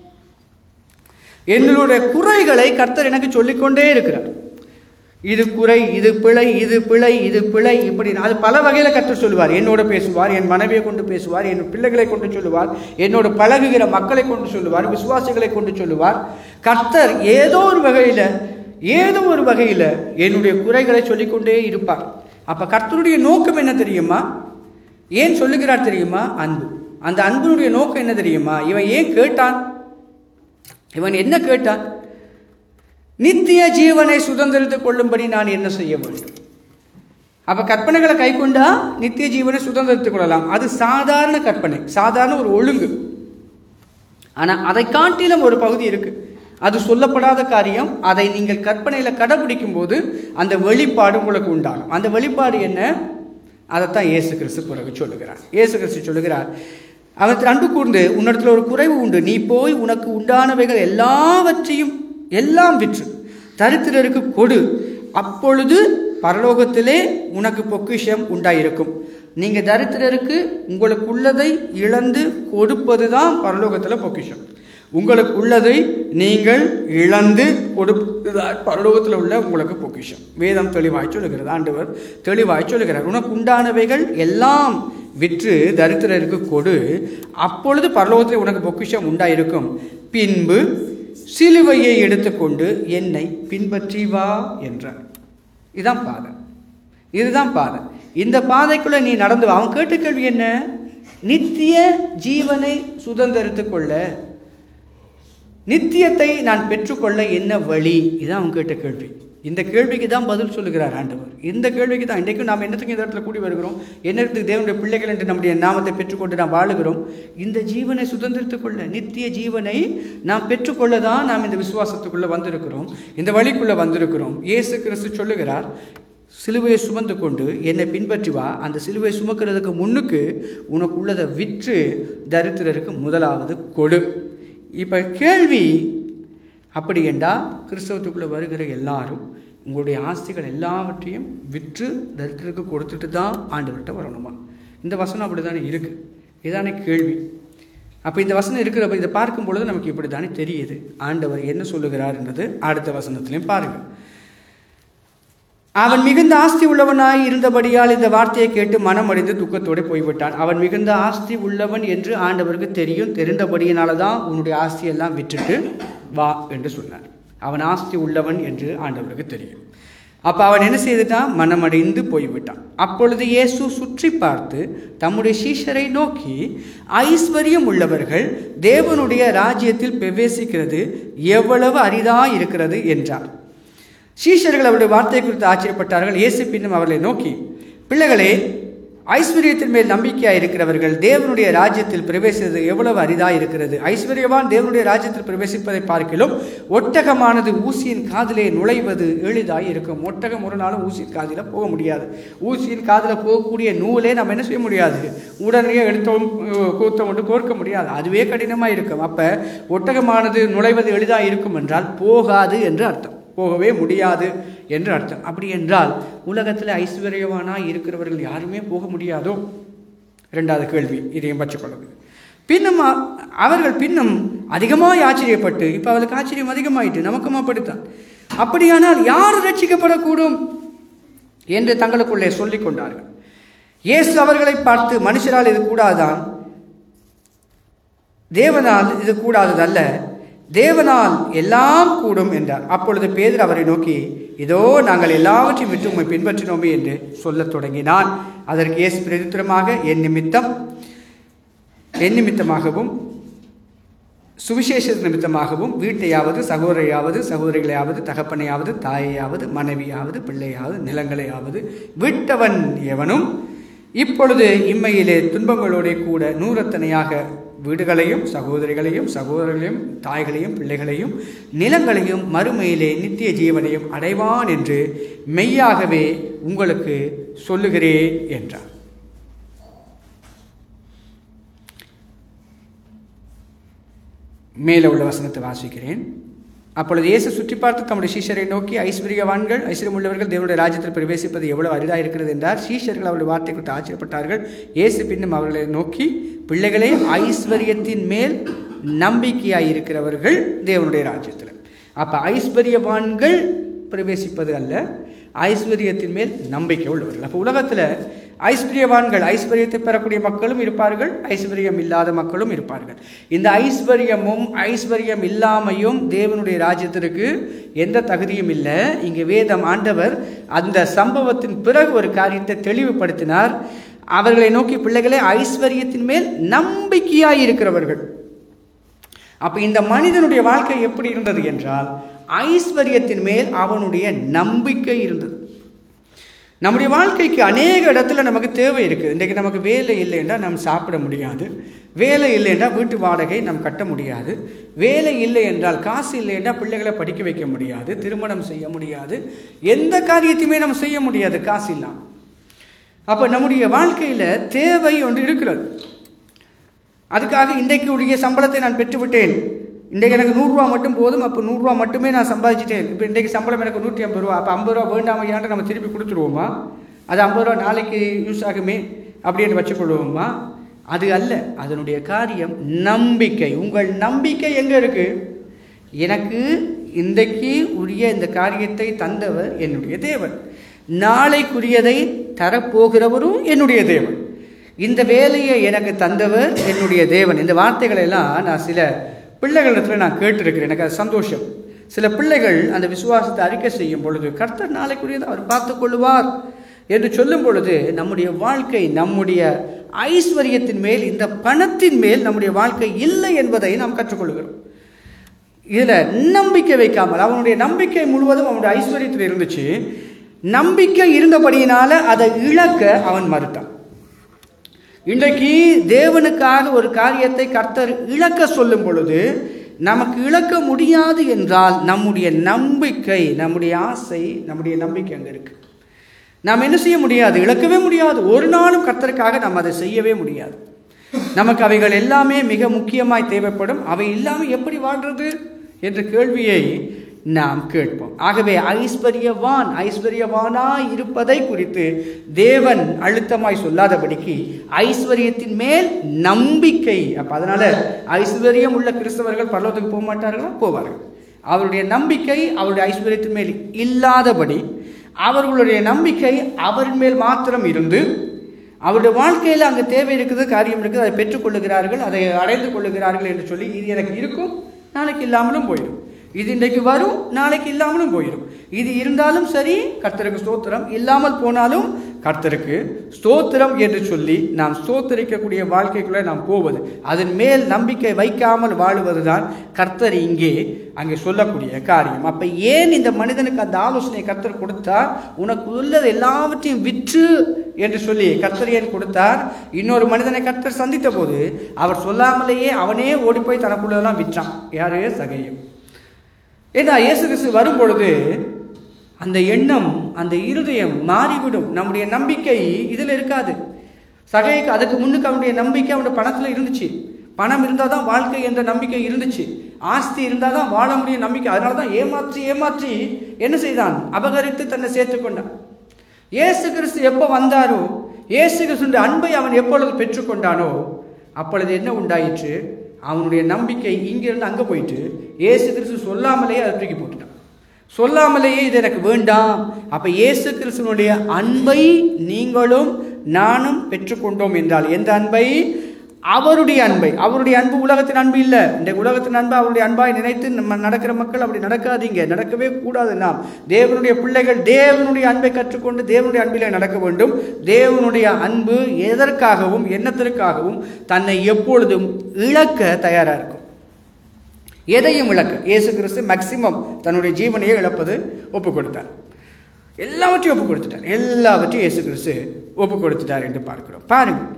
என்னுடைய குறைகளை கர்த்தர் எனக்கு சொல்லிக்கொண்டே இருக்கிறார் இது குறை இது பிழை இது பிழை இது பிழை இப்படி அது பல வகையில் கர்த்தர் சொல்லுவார் என்னோட பேசுவார் என் மனைவியை கொண்டு பேசுவார் என் பிள்ளைகளை கொண்டு சொல்லுவார் என்னோட பழகுகிற மக்களை கொண்டு சொல்லுவார் விசுவாசிகளை கொண்டு சொல்லுவார் கர்த்தர் ஏதோ ஒரு வகையில் ஏதோ ஒரு வகையில் என்னுடைய குறைகளை சொல்லிக்கொண்டே இருப்பார் அப்போ கர்த்தருடைய நோக்கம் என்ன தெரியுமா ஏன் சொல்லுகிறார் தெரியுமா அன்பு அந்த அன்பினுடைய நோக்கம் என்ன தெரியுமா இவன் ஏன் கேட்டான் இவன் என்ன கேட்டான் நித்திய ஜீவனை சுதந்திரத்துக் கொள்ளும்படி நான் என்ன செய்ய வேண்டும் அப்ப கற்பனைகளை கை கொண்டா நித்திய ஜீவனை சுதந்திரத்துக் கொள்ளலாம் அது சாதாரண கற்பனை சாதாரண ஒரு ஒழுங்கு ஆனா அதை காட்டிலும் ஒரு பகுதி இருக்கு அது சொல்லப்படாத காரியம் அதை நீங்கள் கற்பனையில கடைபிடிக்கும் போது அந்த வெளிப்பாடு உங்களுக்கு உண்டாகும் அந்த வெளிப்பாடு என்ன அதைத்தான் இயேசு கிறிஸ்து பிறகு சொல்லுகிறார் இயேசு கிறிஸ்து சொல்லுகிறார் அவன் அன்பு கூர்ந்து உன்னிடத்தில் ஒரு குறைவு உண்டு நீ போய் உனக்கு உண்டானவைகள் எல்லாவற்றையும் எல்லாம் விற்று தரித்திரருக்கு கொடு அப்பொழுது பரலோகத்திலே உனக்கு பொக்கிஷம் உண்டாயிருக்கும் நீங்க தரித்திரருக்கு உங்களுக்கு உள்ளதை இழந்து கொடுப்பது தான் பரலோகத்தில் பொக்கிஷம் உங்களுக்கு உள்ளதை நீங்கள் இழந்து கொடுப்பதுதான் பரலோகத்தில் உள்ள உங்களுக்கு பொக்கிஷம் வேதம் தெளிவாய் சொல்லுகிறது ஆண்டவர் தெளிவாய் சொல்லுகிறார் உனக்கு உண்டானவைகள் எல்லாம் விற்று தரித்திரருக்கு கொடு அப்பொழுது பரலோகத்தில் உனக்கு பொக்கிஷம் உண்டாயிருக்கும் பின்பு சிலுவையை எடுத்துக்கொண்டு என்னை பின்பற்றி வா என்றார் இதுதான் பாதை இதுதான் பாதை இந்த பாதைக்குள்ள நீ நடந்து வா அவன் கேட்ட கேள்வி என்ன நித்திய ஜீவனை சுதந்திரத்துக் கொள்ள நித்தியத்தை நான் பெற்றுக்கொள்ள என்ன வழி இதான் அவன் கேட்ட கேள்வி இந்த கேள்விக்கு தான் பதில் சொல்லுகிறார் ஆண்டவர் இந்த கேள்விக்கு தான் இன்றைக்கும் நாம் என்னத்துக்கு இந்த இடத்துல கூடி வருகிறோம் என்னத்துக்கு தேவனுடைய பிள்ளைகள் என்று நம்முடைய நாமத்தை பெற்றுக்கொண்டு நாம் வாழுகிறோம் இந்த ஜீவனை சுதந்திரத்துக் கொள்ள நித்திய ஜீவனை நாம் பெற்றுக்கொள்ள தான் நாம் இந்த விசுவாசத்துக்குள்ள வந்திருக்கிறோம் இந்த வழிக்குள்ள வந்திருக்கிறோம் இயேசு கிறிஸ்து சொல்லுகிறார் சிலுவையை சுமந்து கொண்டு என்னை பின்பற்றி வா அந்த சிலுவையை சுமக்கிறதுக்கு முன்னுக்கு உனக்கு உள்ளதை விற்று தரித்திரருக்கு முதலாவது கொடு இப்போ கேள்வி அப்படி என்றால் கிறிஸ்தவத்துக்குள்ளே வருகிற எல்லாரும் உங்களுடைய ஆஸ்திகள் எல்லாவற்றையும் விற்று தரித்திரருக்கு கொடுத்துட்டு தான் ஆண்டவர்கிட்ட வரணுமா இந்த வசனம் அப்படி தானே இருக்குது இதானே கேள்வி அப்போ இந்த வசனம் இருக்கிறப்ப இதை பார்க்கும் பொழுது நமக்கு இப்படி தானே தெரியுது ஆண்டவர் என்ன சொல்லுகிறார் என்றது அடுத்த வசனத்திலையும் பாருங்கள் அவன் மிகுந்த ஆஸ்தி உள்ளவனாய் இருந்தபடியால் இந்த வார்த்தையை கேட்டு மனம் அடைந்து துக்கத்தோடு போய்விட்டான் அவன் மிகுந்த ஆஸ்தி உள்ளவன் என்று ஆண்டவருக்கு தெரியும் தெரிந்தபடியினால தான் உன்னுடைய ஆஸ்தியெல்லாம் விட்டுட்டு வா என்று சொன்னார் அவன் ஆஸ்தி உள்ளவன் என்று ஆண்டவருக்கு தெரியும் அப்போ அவன் என்ன செய்துட்டான் மனமடைந்து போய்விட்டான் அப்பொழுது இயேசு சுற்றி பார்த்து தம்முடைய சீஷரை நோக்கி ஐஸ்வர்யம் உள்ளவர்கள் தேவனுடைய ராஜ்யத்தில் பிரவேசிக்கிறது எவ்வளவு அரிதா இருக்கிறது என்றார் சீஷர்கள் அவருடைய வார்த்தை குறித்து ஆச்சரியப்பட்டார்கள் இயேசு பின்னும் அவர்களை நோக்கி பிள்ளைகளே ஐஸ்வர்யத்தின் மேல் நம்பிக்கையாக இருக்கிறவர்கள் தேவனுடைய ராஜ்யத்தில் பிரவேசிப்பது எவ்வளவு அரிதாக இருக்கிறது ஐஸ்வர்யவான் தேவனுடைய ராஜ்யத்தில் பிரவேசிப்பதை பார்க்கிலும் ஒட்டகமானது ஊசியின் காதிலே நுழைவது எளிதாக இருக்கும் ஒட்டகம் ஒரு நாளும் ஊசியின் காதில் போக முடியாது ஊசியின் காதில் போகக்கூடிய நூலே நம்ம என்ன செய்ய முடியாது உடனடியாக எடுத்தோம் கூத்தம் கொண்டு கோர்க்க முடியாது அதுவே கடினமாக இருக்கும் அப்போ ஒட்டகமானது நுழைவது எளிதாக இருக்கும் என்றால் போகாது என்று அர்த்தம் போகவே முடியாது என்று அர்த்தம் அப்படி என்றால் உலகத்தில் ஐஸ்வர்யவானாக இருக்கிறவர்கள் யாருமே போக முடியாதோ ரெண்டாவது கேள்வி இதையும் பற்றிக்கொள்ளுது பின்னும் அவர்கள் பின்னும் அதிகமாக ஆச்சரியப்பட்டு இப்போ அவளுக்கு ஆச்சரியம் அதிகமாயிட்டு நமக்கும் அப்படித்தான் அப்படியானால் யார் ரட்சிக்கப்படக்கூடும் என்று தங்களுக்குள்ளே சொல்லிக் கொண்டார்கள் இயேசு அவர்களை பார்த்து மனுஷரால் இது கூடாதான் தேவனால் இது கூடாததல்ல தேவனால் எல்லாம் கூடும் என்றார் அப்பொழுது பேதர் அவரை நோக்கி இதோ நாங்கள் எல்லாவற்றையும் விட்டு உண்மை பின்பற்றினோமே என்று சொல்லத் தொடங்கினான் அதற்கு இயேசு பிரதித்திரமாக என் நிமித்தம் என் நிமித்தமாகவும் சுவிசேஷ நிமித்தமாகவும் வீட்டையாவது சகோதரையாவது சகோதரிகளையாவது தகப்பனையாவது தாயையாவது மனைவியாவது பிள்ளையாவது நிலங்களையாவது விட்டவன் எவனும் இப்பொழுது இம்மையிலே துன்பங்களோட கூட நூறத்தனையாக வீடுகளையும் சகோதரிகளையும் சகோதரர்களையும் தாய்களையும் பிள்ளைகளையும் நிலங்களையும் மறுமையிலே நித்திய ஜீவனையும் அடைவான் என்று மெய்யாகவே உங்களுக்கு சொல்லுகிறேன் என்றார் மேலே உள்ள வசனத்தை வாசிக்கிறேன் அப்பொழுது இயேசு சுற்றி பார்த்து தம்முடைய சீஷரை நோக்கி ஐஸ்வர்யவான்கள் ஐஸ்வர்யம் உள்ளவர்கள் தேவனுடைய ராஜ்யத்தில் பிரவேசிப்பது எவ்வளவு அரிதாக இருக்கிறது என்றார் சீஷர்கள் அவருடைய வார்த்தை குறித்து ஆச்சரியப்பட்டார்கள் இயேசு பின்னும் அவர்களை நோக்கி பிள்ளைகளே ஐஸ்வர்யத்தின் மேல் நம்பிக்கையாய் இருக்கிறவர்கள் தேவனுடைய ராஜ்யத்தில் அப்ப ஐஸ்வர்யவான்கள் பிரவேசிப்பது அல்ல ஐஸ்வர்யத்தின் மேல் நம்பிக்கை உள்ளவர்கள் அப்போ உலகத்தில் ஐஸ்வர்யவான்கள் ஐஸ்வர்யத்தை பெறக்கூடிய மக்களும் இருப்பார்கள் ஐஸ்வர்யம் இல்லாத மக்களும் இருப்பார்கள் இந்த ஐஸ்வர்யமும் ஐஸ்வர்யம் இல்லாமையும் தேவனுடைய ராஜ்யத்திற்கு எந்த தகுதியும் இல்லை இங்கே வேதம் ஆண்டவர் அந்த சம்பவத்தின் பிறகு ஒரு காரியத்தை தெளிவுபடுத்தினார் அவர்களை நோக்கி பிள்ளைகளே ஐஸ்வர்யத்தின் மேல் நம்பிக்கையாய் இருக்கிறவர்கள் அப்ப இந்த மனிதனுடைய வாழ்க்கை எப்படி இருந்தது என்றால் ஐஸ்வர்யத்தின் மேல் அவனுடைய நம்பிக்கை இருந்தது நம்முடைய வாழ்க்கைக்கு அநேக இடத்துல நமக்கு தேவை இருக்குது இன்றைக்கு நமக்கு வேலை இல்லைன்னா நம்ம சாப்பிட முடியாது வேலை இல்லை என்றால் வீட்டு வாடகை நாம் கட்ட முடியாது வேலை இல்லை என்றால் காசு இல்லை என்றால் பிள்ளைகளை படிக்க வைக்க முடியாது திருமணம் செய்ய முடியாது எந்த காரியத்தையுமே நம்ம செய்ய முடியாது காசு இல்லாமல் அப்போ நம்முடைய வாழ்க்கையில் தேவை ஒன்று இருக்கிறது அதுக்காக இன்றைக்கு உடைய சம்பளத்தை நான் பெற்றுவிட்டேன் இன்றைக்கு எனக்கு நூறுரூவா மட்டும் போதும் அப்போ நூறுரூவா மட்டுமே நான் சம்பாதிச்சிட்டேன் இப்போ இன்றைக்கு சம்பளம் எனக்கு நூற்றி ஐம்பது ரூபா அப்போ ஐம்பது ரூபா வேண்டாமையான்ட்டு நம்ம திருப்பி கொடுத்துருவோமா அது ஐம்பது ரூபா நாளைக்கு யூஸ் ஆகுமே அப்படின்னு வச்சுக்கொள்வோமா அது அல்ல அதனுடைய காரியம் நம்பிக்கை உங்கள் நம்பிக்கை எங்கே இருக்கு எனக்கு இன்றைக்கு உரிய இந்த காரியத்தை தந்தவர் என்னுடைய தேவன் நாளைக்குரியதை தரப்போகிறவரும் என்னுடைய தேவன் இந்த வேலையை எனக்கு தந்தவர் என்னுடைய தேவன் இந்த வார்த்தைகளை எல்லாம் நான் சில பிள்ளைகளிடத்தில் நான் கேட்டிருக்கிறேன் எனக்கு அது சந்தோஷம் சில பிள்ளைகள் அந்த விசுவாசத்தை அறிக்கை செய்யும் பொழுது கர்த்தர் நாளைக்குரியதை அவர் பார்த்து கொள்வார் என்று சொல்லும் பொழுது நம்முடைய வாழ்க்கை நம்முடைய ஐஸ்வர்யத்தின் மேல் இந்த பணத்தின் மேல் நம்முடைய வாழ்க்கை இல்லை என்பதை நாம் கற்றுக்கொள்கிறோம் இதில் நம்பிக்கை வைக்காமல் அவனுடைய நம்பிக்கை முழுவதும் அவனுடைய ஐஸ்வர்யத்தில் இருந்துச்சு நம்பிக்கை இருந்தபடியினால அதை இழக்க அவன் மறுத்தான் இன்றைக்கு தேவனுக்காக ஒரு காரியத்தை கர்த்தர் இழக்க சொல்லும் பொழுது நமக்கு இழக்க முடியாது என்றால் நம்முடைய நம்பிக்கை நம்முடைய ஆசை நம்முடைய நம்பிக்கை அங்கே இருக்கு நாம் என்ன செய்ய முடியாது இழக்கவே முடியாது ஒரு நாளும் கர்த்தருக்காக நாம் அதை செய்யவே முடியாது நமக்கு அவைகள் எல்லாமே மிக முக்கியமாய் தேவைப்படும் அவை இல்லாமல் எப்படி வாழ்றது என்ற கேள்வியை நாம் கேட்போம் ஆகவே ஐஸ்வர்யவான் ஐஸ்வர்யவானாய் இருப்பதை குறித்து தேவன் அழுத்தமாய் சொல்லாதபடிக்கு ஐஸ்வர்யத்தின் மேல் நம்பிக்கை அப்ப அதனால ஐஸ்வர்யம் உள்ள கிறிஸ்தவர்கள் பரலோகத்துக்கு போக மாட்டார்களா போவார்கள் அவருடைய நம்பிக்கை அவருடைய ஐஸ்வர்யத்தின் மேல் இல்லாதபடி அவர்களுடைய நம்பிக்கை அவரின் மேல் மாத்திரம் இருந்து அவருடைய வாழ்க்கையில் அங்கே தேவை இருக்குது காரியம் இருக்குது அதை பெற்றுக்கொள்ளுகிறார்கள் அதை அடைந்து கொள்ளுகிறார்கள் என்று சொல்லி இது எனக்கு இருக்கும் நாளைக்கு இல்லாமலும் போயிடும் இது இன்றைக்கு வரும் நாளைக்கு இல்லாமலும் போயிடும் இது இருந்தாலும் சரி கர்த்தருக்கு ஸ்தோத்திரம் இல்லாமல் போனாலும் கர்த்தருக்கு ஸ்தோத்திரம் என்று சொல்லி நாம் ஸ்தோத்தரிக்கக்கூடிய வாழ்க்கைக்குள்ளே நாம் போவது அதன் மேல் நம்பிக்கை வைக்காமல் வாழுவதுதான் கர்த்தர் இங்கே அங்கே சொல்லக்கூடிய காரியம் அப்ப ஏன் இந்த மனிதனுக்கு அந்த ஆலோசனை கர்த்தர் கொடுத்தார் உனக்கு உள்ளது எல்லாவற்றையும் விற்று என்று சொல்லி கர்த்தர் ஏன் கொடுத்தார் இன்னொரு மனிதனை கர்த்தர் சந்தித்த போது அவர் சொல்லாமலேயே அவனே ஓடி போய் தனக்குள்ளதெல்லாம் விற்றான் யாரு சகையம் ஏன்னா இயேசு கிறிஸ்து வரும் பொழுது அந்த எண்ணம் அந்த இருதயம் மாறிவிடும் நம்முடைய நம்பிக்கை இதில் இருக்காது சகைக்கு அதுக்கு முன்னுக்கு அவனுடைய நம்பிக்கை அவனுடைய பணத்தில் இருந்துச்சு பணம் இருந்தால் தான் வாழ்க்கை என்ற நம்பிக்கை இருந்துச்சு ஆஸ்தி இருந்தால் தான் வாழ முடியும் நம்பிக்கை அதனால தான் ஏமாற்றி ஏமாற்றி என்ன செய்தான் அபகரித்து தன்னை சேர்த்து கொண்டான் இயேசு கிறிஸ்து எப்போ வந்தாரோ இயேசு கிறிஸ்துடைய அன்பை அவன் எப்பொழுது பெற்றுக்கொண்டானோ அப்பொழுது என்ன உண்டாயிற்று அவனுடைய நம்பிக்கை இங்கிருந்து அங்கே போயிட்டு இயேசு கிறிஸ்து சொல்லாமலேயே அதை தூக்கி போட்டுட்டான் சொல்லாமலேயே இது எனக்கு வேண்டாம் அப்ப இயேசு கிறிஸ்துவனுடைய அன்பை நீங்களும் நானும் பெற்றுக்கொண்டோம் என்றால் எந்த அன்பை அவருடைய அன்பை அவருடைய அன்பு உலகத்தின் அன்பு இல்லை இந்த உலகத்தின் அன்பு அவருடைய அன்பாய் நினைத்து நம்ம நடக்கிற மக்கள் அப்படி நடக்காதீங்க நடக்கவே கூடாது நாம் தேவனுடைய பிள்ளைகள் தேவனுடைய அன்பை கற்றுக்கொண்டு தேவனுடைய அன்பிலே நடக்க வேண்டும் தேவனுடைய அன்பு எதற்காகவும் என்னத்திற்காகவும் தன்னை எப்பொழுதும் இழக்க தயாராக இருக்கும் எதையும் இழக்க இயேசு கிறிஸ்து மேக்சிமம் தன்னுடைய ஜீவனையே இழப்பது ஒப்பு கொடுத்தார் எல்லாவற்றையும் ஒப்பு கொடுத்துட்டார் எல்லாவற்றையும் இயேசு கிறிஸ்து ஒப்பு கொடுத்துட்டார் என்று பார்க்கிறோம் பாருங்கள்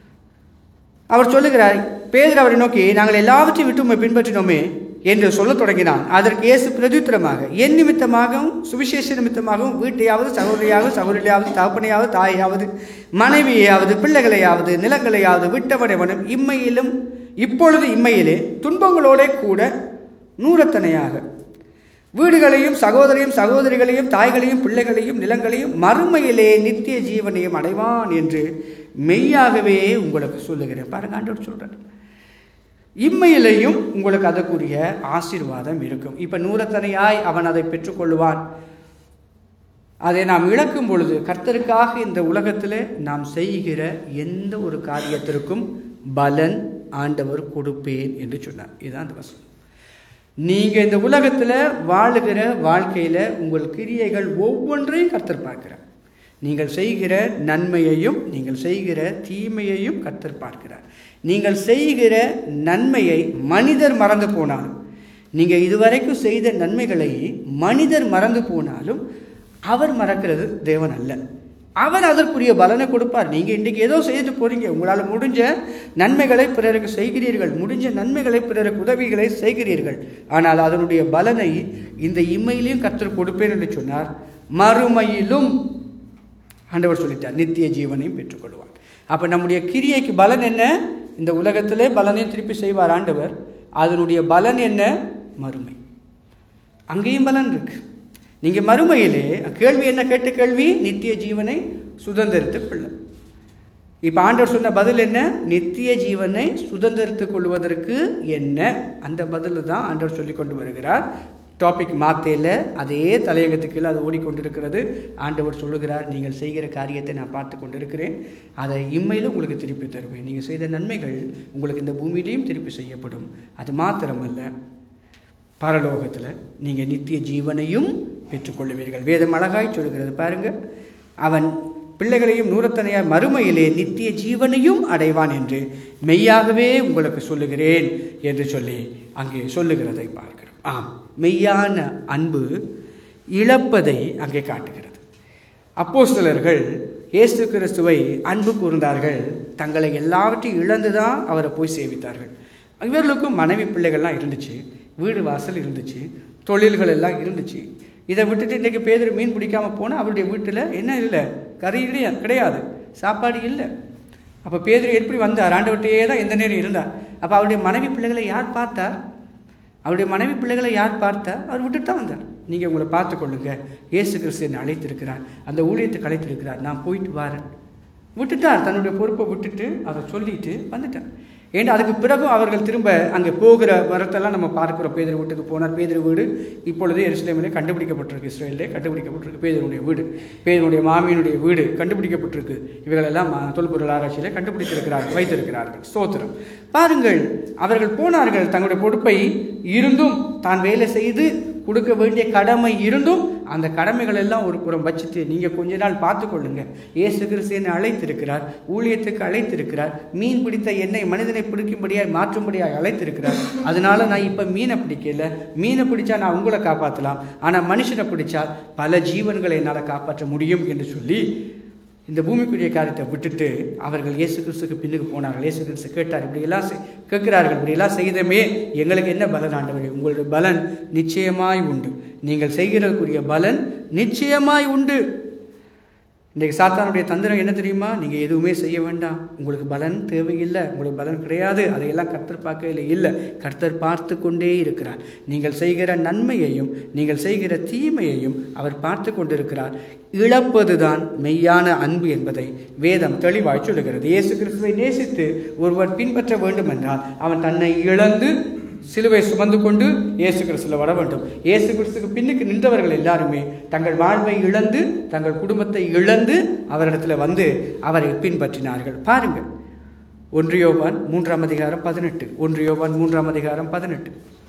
அவர் சொல்லுகிறார் பேதர் அவரை நோக்கி நாங்கள் எல்லாவற்றையும் விட்டு உம்மை பின்பற்றினோமே என்று சொல்லத் தொடங்கினான் அதற்கு இயேசு பிரதித்திரமாக என் நிமித்தமாகவும் சுவிசேஷ நிமித்தமாகவும் வீட்டையாவது சகோதரியாவது சகோதரியாவது தகப்பனையாவது தாயாவது மனைவியாவது பிள்ளைகளையாவது நிலங்களையாவது விட்டவனைவனும் இம்மையிலும் இப்பொழுது இம்மையிலே துன்பங்களோட கூட நூறத்தனையாக வீடுகளையும் சகோதரையும் சகோதரிகளையும் தாய்களையும் பிள்ளைகளையும் நிலங்களையும் மறுமையிலே நித்திய ஜீவனையும் அடைவான் என்று மெய்யாகவே உங்களுக்கு சொல்லுகிறேன் பாருங்க ஆண்டவர் சொல்றார் இம்மையிலையும் உங்களுக்கு அதற்குரிய ஆசீர்வாதம் இருக்கும் இப்ப நூறத்தனையாய் அவன் அதை பெற்றுக்கொள்வான் அதை நாம் இழக்கும் பொழுது கர்த்தருக்காக இந்த உலகத்தில் நாம் செய்கிற எந்த ஒரு காரியத்திற்கும் பலன் ஆண்டவர் கொடுப்பேன் என்று சொன்னார் இதுதான் அந்த வசனம் நீங்க இந்த உலகத்தில் வாழுகிற வாழ்க்கையில உங்கள் கிரியைகள் ஒவ்வொன்றையும் கர்த்தர் பார்க்கிறார் நீங்கள் செய்கிற நன்மையையும் நீங்கள் செய்கிற தீமையையும் கர்த்தர் பார்க்கிறார் நீங்கள் செய்கிற நன்மையை மனிதர் மறந்து போனாலும் நீங்க இதுவரைக்கும் செய்த நன்மைகளை மனிதர் மறந்து போனாலும் அவர் மறக்கிறது தேவன் அல்ல அவர் அதற்குரிய பலனை கொடுப்பார் நீங்க இன்றைக்கு ஏதோ செய்து போறீங்க உங்களால் முடிஞ்ச நன்மைகளை பிறருக்கு செய்கிறீர்கள் முடிஞ்ச நன்மைகளை பிறருக்கு உதவிகளை செய்கிறீர்கள் ஆனால் அதனுடைய பலனை இந்த இம்மையிலையும் கர்த்தர் கொடுப்பேன் என்று சொன்னார் மறுமையிலும் ஆண்டவர் சொல்லிட்டார் நித்திய ஜீவனையும் பெற்றுக்கொள்வார் அப்ப நம்முடைய கிரியைக்கு பலன் என்ன இந்த உலகத்திலே பலனையும் திருப்பி செய்வார் ஆண்டவர் அதனுடைய பலன் என்ன மறுமை அங்கேயும் பலன் இருக்கு நீங்க மறுமையிலே கேள்வி என்ன கேட்ட கேள்வி நித்திய ஜீவனை சுதந்திரத்துக் கொள்ள இப்ப ஆண்டவர் சொன்ன பதில் என்ன நித்திய ஜீவனை சுதந்திரத்துக் கொள்வதற்கு என்ன அந்த பதில் தான் ஆண்டவர் சொல்லி கொண்டு வருகிறார் டாபிக் மாத்தேல அதே தலையங்கத்துக்கு கீழே அது ஓடிக்கொண்டிருக்கிறது ஆண்டவர் சொல்லுகிறார் நீங்கள் செய்கிற காரியத்தை நான் பார்த்து கொண்டிருக்கிறேன் அதை இம்மையிலும் உங்களுக்கு திருப்பி தருவேன் நீங்கள் செய்த நன்மைகள் உங்களுக்கு இந்த பூமியிலையும் திருப்பி செய்யப்படும் அது மாத்திரமல்ல பரலோகத்தில் நீங்கள் நித்திய ஜீவனையும் பெற்றுக்கொள்ளுவீர்கள் வேதம் அழகாய் சொல்கிறது பாருங்க அவன் பிள்ளைகளையும் நூறத்தனையார் மறுமையிலே நித்திய ஜீவனையும் அடைவான் என்று மெய்யாகவே உங்களுக்கு சொல்லுகிறேன் என்று சொல்லி அங்கே சொல்லுகிறதை பார்க்கிறோம் ஆம் மெய்யான அன்பு இழப்பதை அங்கே காட்டுகிறது அப்போஸ்தலர்கள் இயேசு கிறிஸ்துவை அன்பு கூர்ந்தார்கள் தங்களை எல்லாவற்றையும் இழந்துதான் அவரை போய் சேவித்தார்கள் இவர்களுக்கும் மனைவி பிள்ளைகள்லாம் இருந்துச்சு வீடு வாசல் இருந்துச்சு தொழில்கள் எல்லாம் இருந்துச்சு இதை விட்டுட்டு இன்றைக்கு பேதர் மீன் பிடிக்காம போனால் அவருடைய வீட்டில் என்ன இல்லை கறி கிடையாது கிடையாது சாப்பாடு இல்லை அப்போ பேதர் எப்படி வந்தார் ஆண்டவர்கிட்டயே தான் எந்த நேரம் இருந்தார் அப்போ அவருடைய மனைவி பிள்ளைகளை யார் பார்த்தார் அவருடைய மனைவி பிள்ளைகளை யார் பார்த்தா அவர் விட்டுட்டு தான் வந்தார் நீங்கள் உங்களை பார்த்து கொள்ளுங்க இயேசு கிறிஸ்து என்னை அழைத்திருக்கிறார் அந்த ஊழியத்துக்கு அழைத்திருக்கிறார் நான் போயிட்டு வரேன் விட்டுட்டார் தன்னுடைய பொறுப்பை விட்டுட்டு அதை சொல்லிட்டு வந்துட்டார் ஏன்னா அதுக்கு பிறகும் அவர்கள் திரும்ப அங்கே போகிற வரத்தெல்லாம் நம்ம பார்க்கிறோம் பேதர் வீட்டுக்கு போனார் பேதர் வீடு இப்பொழுது எருசலேமிலே கண்டுபிடிக்கப்பட்டிருக்கு இஸ்ரேலிலே கண்டுபிடிக்கப்பட்டிருக்கு பேதருடைய வீடு பேதருடைய மாமியினுடைய வீடு கண்டுபிடிக்கப்பட்டிருக்கு இவைகளெல்லாம் மா- தொல்பொருள் ஆராய்ச்சியிலே கண்டுபிடித்திருக்கிறார்கள் வைத்திருக்கிறார்கள் ஸ்தோத்திரம் பாருங்கள் அவர்கள் போனார்கள் தங்களுடைய பொறுப்பை இருந்தும் தான் வேலை செய்து கொடுக்க வேண்டிய கடமை இருந்தும் அந்த கடமைகள் எல்லாம் ஒரு புறம் வச்சுட்டு நீங்க கொஞ்ச நாள் பார்த்து கொள்ளுங்க இயேசு கிறிஸ்து என்னை அழைத்திருக்கிறார் ஊழியத்துக்கு அழைத்திருக்கிறார் மீன் பிடித்த என்னை மனிதனை பிடிக்கும்படியாய் மாற்றும்படியாய் அழைத்திருக்கிறார் அதனால நான் இப்ப மீனை பிடிக்கல மீனை பிடிச்சா நான் உங்களை காப்பாற்றலாம் ஆனா மனுஷனை பிடிச்சா பல ஜீவன்களை என்னால் காப்பாற்ற முடியும் என்று சொல்லி இந்த பூமிக்குரிய காரியத்தை விட்டுட்டு அவர்கள் இயேசு கிறிஸ்துக்கு பின்னுக்கு போனார்கள் இயேசு கிறிஸ்து கேட்டார் இப்படியெல்லாம் செய்- கேட்கிறார்கள் இப்படியெல்லாம் செய்தமே எங்களுக்கு என்ன பலன் ஆண்டவரே உங்களுடைய பலன் நிச்சயமாய் உண்டு நீங்கள் செய்கிறதுக்குரிய பலன் நிச்சயமாய் உண்டு இன்றைக்கு சாத்தானுடைய தந்திரம் என்ன தெரியுமா நீங்கள் எதுவுமே செய்ய வேண்டாம் உங்களுக்கு பலன் தேவையில்லை உங்களுக்கு பலன் கிடையாது அதையெல்லாம் கர்த்தர் பார்க்கையில் இல்லை கர்த்தர் பார்த்து கொண்டே இருக்கிறார் நீங்கள் செய்கிற நன்மையையும் நீங்கள் செய்கிற தீமையையும் அவர் பார்த்து கொண்டிருக்கிறார் இழப்பதுதான் மெய்யான அன்பு என்பதை வேதம் தெளிவாய் சொல்லுகிறது இயேசு கிறிஸ்துவை நேசித்து ஒருவர் பின்பற்ற வேண்டும் என்றால் அவன் தன்னை இழந்து சிலுவை சுமந்து கொண்டு இயேசு கிறிஸ்துல வர வேண்டும் இயேசு கிறிஸ்துக்கு பின்னுக்கு நின்றவர்கள் எல்லாருமே தங்கள் வாழ்வை இழந்து தங்கள் குடும்பத்தை இழந்து அவரிடத்துல வந்து அவரை பின்பற்றினார்கள் பாருங்கள் ஒன்று யோவான் மூன்றாம் அதிகாரம் பதினெட்டு ஒன்று யோவான் மூன்றாம் அதிகாரம் பதினெட்டு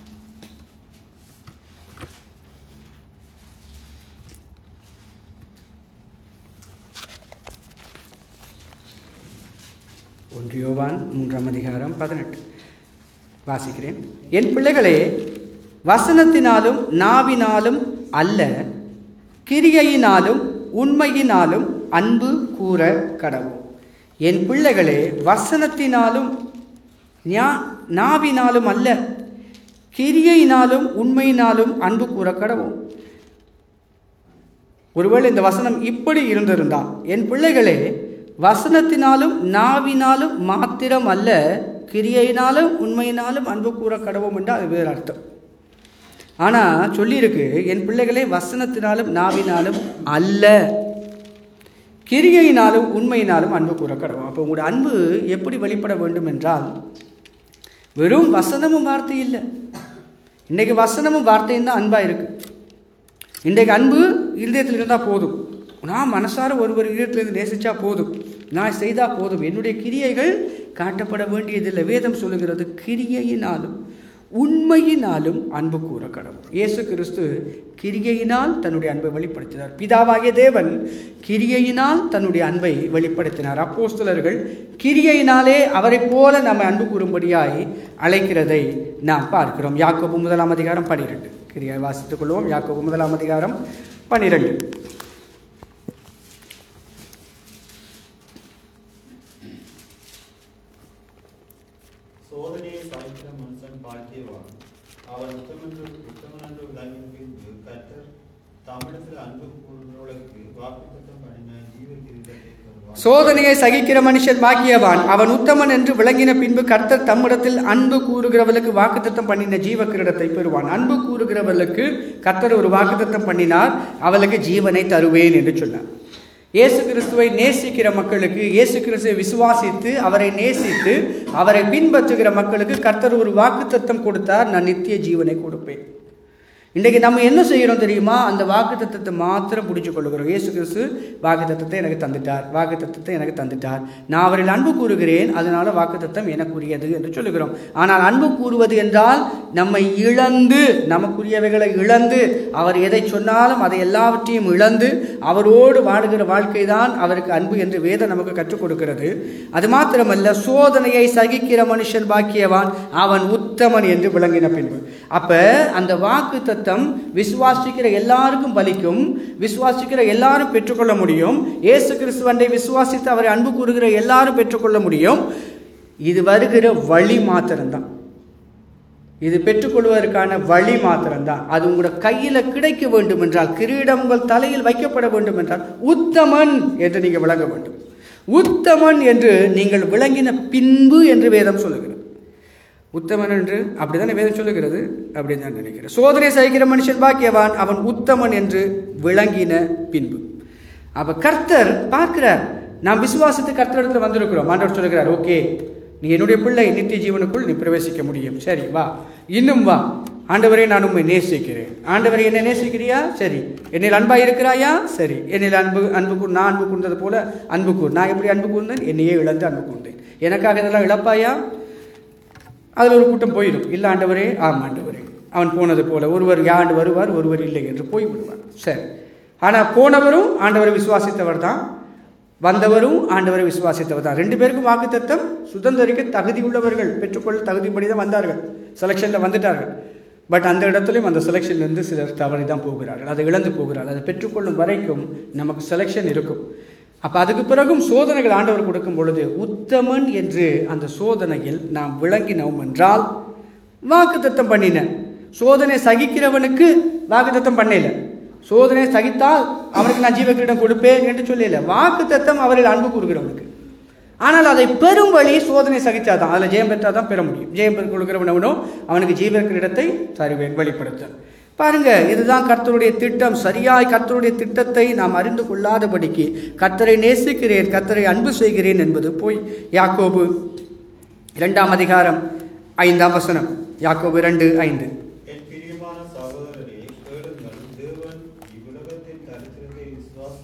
ஒன்று யோவான் மூன்றாம் அதிகாரம் பதினெட்டு வாசிக்கிறேன் என் பிள்ளைகளே வசனத்தினாலும் நாவினாலும் அல்ல கிரியையினாலும் உண்மையினாலும் அன்பு கூற கடவும் என் பிள்ளைகளே வசனத்தினாலும் ஞா- நாவினாலும் அல்ல கிரியையினாலும் உண்மையினாலும் அன்பு கூற கடவும் ஒருவேளை இந்த வசனம் இப்படி இருந்திருந்தால் என் பிள்ளைகளே வசனத்தினாலும் நாவினாலும் மாத்திரம் அல்ல கிரியையினாலும் உண்மையினாலும் அன்பு கூற கடவோம் என்றால் அது வேறு அர்த்தம் ஆனால் சொல்லியிருக்கு என் பிள்ளைகளே வசனத்தினாலும் நாவினாலும் அல்ல கிரியையினாலும் உண்மையினாலும் அன்பு கூற கடவோம் அப்போ உங்களோட அன்பு எப்படி வெளிப்பட வேண்டும் என்றால் வெறும் வசனமும் வார்த்தை இல்லை இன்றைக்கு வசனமும் வார்த்தையும் தான் அன்பாக இருக்கு இன்றைக்கு அன்பு இருதயத்தில் இருந்தால் போதும் நான் மனசார ஒருவர் இதயத்திலிருந்து நேசிச்சா போதும் நான் செய்தால் போதும் என்னுடைய கிரியைகள் காட்டப்பட வேண்டியதில்லை வேதம் சொல்லுகிறது கிரியையினாலும் உண்மையினாலும் அன்பு கூற கடவுள் இயேசு கிறிஸ்து கிரியையினால் தன்னுடைய அன்பை வெளிப்படுத்தினார் பிதாவாகிய தேவன் கிரியையினால் தன்னுடைய அன்பை வெளிப்படுத்தினார் அப்போஸ்தலர்கள் கிரியையினாலே அவரைப் போல நம்ம அன்பு கூறும்படியாய் அழைக்கிறதை நாம் பார்க்கிறோம் யாக்கோபு முதலாம் அதிகாரம் பனிரெண்டு கிரியை வாசித்துக் கொள்வோம் யாக்கோபு முதலாம் அதிகாரம் பனிரெண்டு சோதனையை சகிக்கிற மனுஷன் பாக்கியவான் அவன் உத்தமன்று உத்தமனன்று விளங்கின பின்பு கர்த்தர் தமிழத்தில் அன்பு கூறுகிறவர்களுக்கு வாக்குத்தத்தம் பண்ணின ஜீவ கிரீடத்தை தருவார் சோதனையை சகிக்கிற மனுஷன் பாக்கியவான் அவன் உத்தமன் என்று விளங்கின பின்பு கர்த்தர் தம்மிடத்தில் அன்பு கூறுகிறவர்களுக்கு வாக்குத்தத்தம் பண்ணின ஜீவ கிரீடத்தை பெறுவான் அன்பு கூறுகிறவர்களுக்கு கர்த்தர் ஒரு வாக்குத்தத்தம் பண்ணினார் அவளுக்கு ஜீவனை தருவேன் என்று சொன்னார் இயேசு கிறிஸ்துவை நேசிக்கிற மக்களுக்கு இயேசு கிறிஸ்துவை விசுவாசித்து அவரை நேசித்து அவரை பின்பற்றுகிற மக்களுக்கு கர்த்தர் ஒரு வாக்குத்தத்தம் கொடுத்தார் நான் நித்திய ஜீவனை கொடுப்பேன் இன்றைக்கு நம்ம என்ன செய்கிறோம் தெரியுமா அந்த வாக்கு தத்துவத்தை மாத்திரம் பிடிச்சு கொள்ளுகிறோம் இயேசு கிறிஸ்து வாக்கு தத்துவத்தை எனக்கு தந்துட்டார் வாக்கு தத்துவத்தை எனக்கு தந்துட்டார் நான் அவரில் அன்பு கூறுகிறேன் அதனால வாக்கு தத்துவம் எனக்குரியது என்று சொல்லுகிறோம் ஆனால் அன்பு கூறுவது என்றால் நம்மை இழந்து நமக்குரியவைகளை இழந்து அவர் எதை சொன்னாலும் அதை எல்லாவற்றையும் இழந்து அவரோடு வாழுகிற வாழ்க்கை தான் அவருக்கு அன்பு என்று வேதம் நமக்கு கற்றுக் கொடுக்கிறது அது மாத்திரமல்ல சோதனையை சகிக்கிற மனுஷன் பாக்கியவான் அவன் உத்தமன் என்று விளங்கின பின்பு அப்ப அந்த வாக்கு தத்தம் விசுவாசிக்கிற எல்லாருக்கும் பலிக்கும் விசுவாசிக்கிற எல்லாரும் பெற்றுக்கொள்ள முடியும் இயேசு கிறிஸ்துவண்டை விசுவாசித்து அவரை அன்பு கூறுகிற எல்லாரும் பெற்றுக்கொள்ள முடியும் இது வருகிற வழி மாத்திரம்தான் இது பெற்றுக்கொள்வதற்கான வழி மாத்திரம்தான் அது உங்களோட கையில கிடைக்க வேண்டும் என்றால் கிரீடம் உங்கள் தலையில் வைக்கப்பட வேண்டும் என்றால் உத்தமன் என்று நீங்கள் விளங்க வேண்டும் உத்தமன் என்று நீங்கள் விளங்கின பின்பு என்று வேதம் சொல்லுகிறது உத்தமன் என்று அப்படிதானே வேதம் சொல்லுகிறது அப்படின்னு நான் நினைக்கிறேன் சோதனை சகிக்கிற மனுஷன் பாக்கியவான் அவன் உத்தமன் என்று விளங்கின பின்பு அப்ப கர்த்தர் பார்க்கிறார் நாம் விசுவாசத்து கர்த்தரிடத்தில் வந்திருக்கிறோம் ஆண்டவர் சொல்லுகிறார் ஓகே நீ என்னுடைய பிள்ளை நித்திய ஜீவனுக்குள் நீ பிரவேசிக்க முடியும் சரி வா இன்னும் வா ஆண்டவரே நான் உண்மை நேசிக்கிறேன் ஆண்டவரை என்ன நேசிக்கிறியா சரி என்னில் அன்பா இருக்கிறாயா சரி என்னில் அன்பு அன்பு கூர் நான் அன்பு கூர்ந்தது போல அன்பு கூர் நான் எப்படி அன்பு கூர்ந்தேன் என்னையே இழந்து அன்பு கூர்ந்தேன் எனக்காக இதெல்லாம் இழப்பாயா அதில் ஒரு கூட்டம் போயிடும் இல்லை ஆண்டவரே ஆம் ஆண்டவரே அவன் போனது போல ஒருவர் யாண்டு வருவார் ஒருவர் இல்லை என்று போய் விடுவார் சரி ஆனால் போனவரும் ஆண்டவரை விசுவாசித்தவர் தான் வந்தவரும் ஆண்டவரை விசுவாசித்தவர் தான் ரெண்டு பேருக்கும் வாக்குத்தத்தம் சுதந்திரிக்க தகுதி உள்ளவர்கள் பெற்றுக்கொள்ள தகுதிப்படி தான் வந்தார்கள் செலெக்ஷனில் வந்துட்டார்கள் பட் அந்த இடத்துலையும் அந்த செலெக்ஷன்லேருந்து சிலர் தவறி தான் போகிறார்கள் அதை இழந்து போகிறார்கள் அதை பெற்றுக்கொள்ளும் வரைக்கும் நமக்கு செலெக்ஷன் இருக்கும் அப்போ அதுக்கு பிறகும் சோதனைகள் ஆண்டவர் கொடுக்கும் பொழுது உத்தமன் என்று அந்த சோதனையில் நாம் விளங்கினோம் என்றால் வாக்குத்தத்தம் பண்ணின சோதனை சகிக்கிறவனுக்கு வாக்குத்தத்தம் பண்ணல சோதனை சகித்தால் அவனுக்கு நான் ஜீவக்கிரீடம் கொடுப்பேன் என்று சொல்லல வாக்குத்தத்தம் அவரில் அன்பு கூறுகிறவனுக்கு ஆனால் அதை பெரும் வழி சோதனை சகித்தாதான் அதில் ஜெயம் பெற்றால் தான் பெற முடியும் ஜெயம் பெற்று கொடுக்கிறவனவனோ அவனுக்கு ஜீவக்கிரீடத்தை தருவேன் வெளிப்படுத்த பாருங்க இதுதான் கர்த்தருடைய திட்டம் சரியாய் கர்த்தருடைய திட்டத்தை நாம் அறிந்து கொள்ளாதபடிக்கு கர்த்தரை நேசிக்கிறேன் கர்த்தரை அன்பு செய்கிறேன் என்பது போய் யாக்கோபு இரண்டாம் அதிகாரம் ஐந்தாம் வசனம் யாக்கோபு இரண்டு ஐந்து என் பிரியமான சகோதரரே கேளுங்கள் தேவன் இவ்வுலகத்தின் தரித்திரத்தை விசுவாச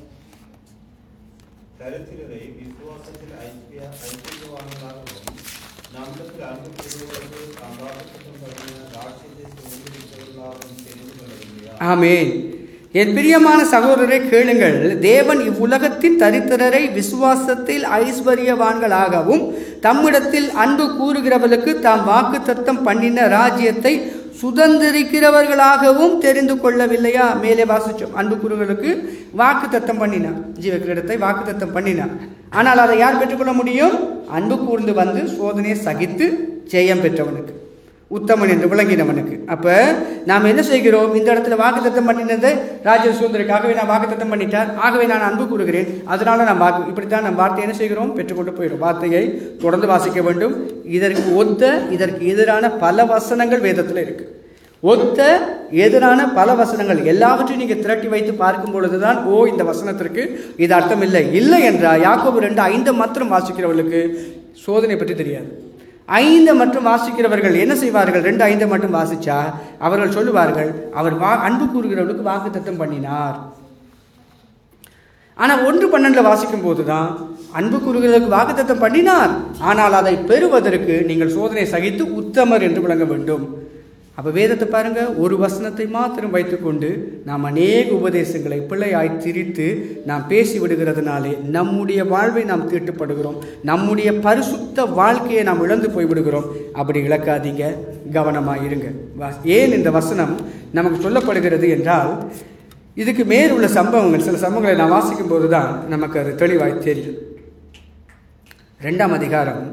தரித்திரரை விசுவாசத்தில் ஐக்கிய ஐக்கியவான்களாகவும் நம்மிடத்தில் அன்பு கூறுவதற்கு சம்பாதிக்கும் பண்ணின ராட்சியத்தை சுதந்திரித்தவர்களாகவும் தெரிந்து கொள்ளவில்லையா ஆமென் என் பிரியமான சகோதரரை கேளுங்கள் தேவன் இவ்வுலகத்தின் தரித்திரரை விசுவாசத்தில் ஐஸ்வர்யவான்களாகவும் தம்மிடத்தில் அன்பு கூறுகிறவர்களுக்கு தாம் வாக்கு தத்தம் பண்ணின ராஜ்யத்தை சுதந்திரிக்கிறவர்களாகவும் தெரிந்து கொள்ளவில்லையா மேலே வாசிச்சோம் அன்பு கூறுகளுக்கு வாக்கு தத்தம் பண்ணினார் ஜீவக்கிரீடத்தை வாக்கு தத்தம் பண்ணினார் ஆனால் அதை யார் பெற்றுக்கொள்ள முடியும் அன்பு கூர்ந்து வந்து சோதனையை சகித்து ஜெயம் பெற்றவனுக்கு உத்தமன் என்று விளங்கினவனுக்கு அப்ப நாம் என்ன செய்கிறோம் இந்த இடத்துல வாக்குத்தத்தம் பண்ணினதை ராஜ சுதந்திரக்காகவே நான் வாக்குத்தத்தம் பண்ணிட்டார் ஆகவே நான் அன்பு கூறுகிறேன் அதனால நான் வாக்கு இப்படித்தான் நம்ம வார்த்தை என்ன செய்கிறோம் பெற்றுக்கொண்டு போயிடும் வார்த்தையை தொடர்ந்து வாசிக்க வேண்டும் இதற்கு ஒத்த இதற்கு எதிரான பல வசனங்கள் வேதத்தில் இருக்கு ஒத்த எதிரான பல வசனங்கள் எல்லாவற்றையும் நீங்க திரட்டி வைத்து பார்க்கும் பொழுதுதான் ஓ இந்த வசனத்திற்கு இது அர்த்தம் இல்லை இல்லை என்றால் யாக்கோபு ரெண்டு ஐந்து மாத்திரம் வாசிக்கிறவர்களுக்கு சோதனை பற்றி தெரியாது ஐந்து மட்டும் வாசிக்கிறவர்கள் என்ன செய்வார்கள் ரெண்டு ஐந்து மட்டும் வாசிச்சா அவர்கள் சொல்லுவார்கள் அவர் வா அன்பு கூறுகிறவர்களுக்கு வாக்கு தத்தம் பண்ணினார் ஆனால் ஒன்று பன்னெண்டில் வாசிக்கும் போது தான் அன்பு கூறுகிறதுக்கு வாக்குத்தத்தம் பண்ணினார் ஆனால் அதை பெறுவதற்கு நீங்கள் சோதனை சகித்து உத்தமர் என்று விளங்க வேண்டும் அப்போ வேதத்தை பாருங்க ஒரு வசனத்தை மாத்திரம் வைத்துக்கொண்டு நாம் அநேக உபதேசங்களை பிள்ளையாய் திரித்து நாம் பேசி விடுகிறதுனாலே நம்முடைய வாழ்வை நாம் தீட்டுப்படுகிறோம் நம்முடைய பரிசுத்த வாழ்க்கையை நாம் இழந்து போய்விடுகிறோம் அப்படி இழக்காதீங்க கவனமாக இருங்க வா- ஏன் இந்த வசனம் நமக்கு சொல்லப்படுகிறது என்றால் இதுக்கு மேல் உள்ள சம்பவங்கள் சில சம்பவங்களை நான் வாசிக்கும் போது தான் நமக்கு அது தெளிவாய் தெரியும் ரெண்டாம் அதிகாரம்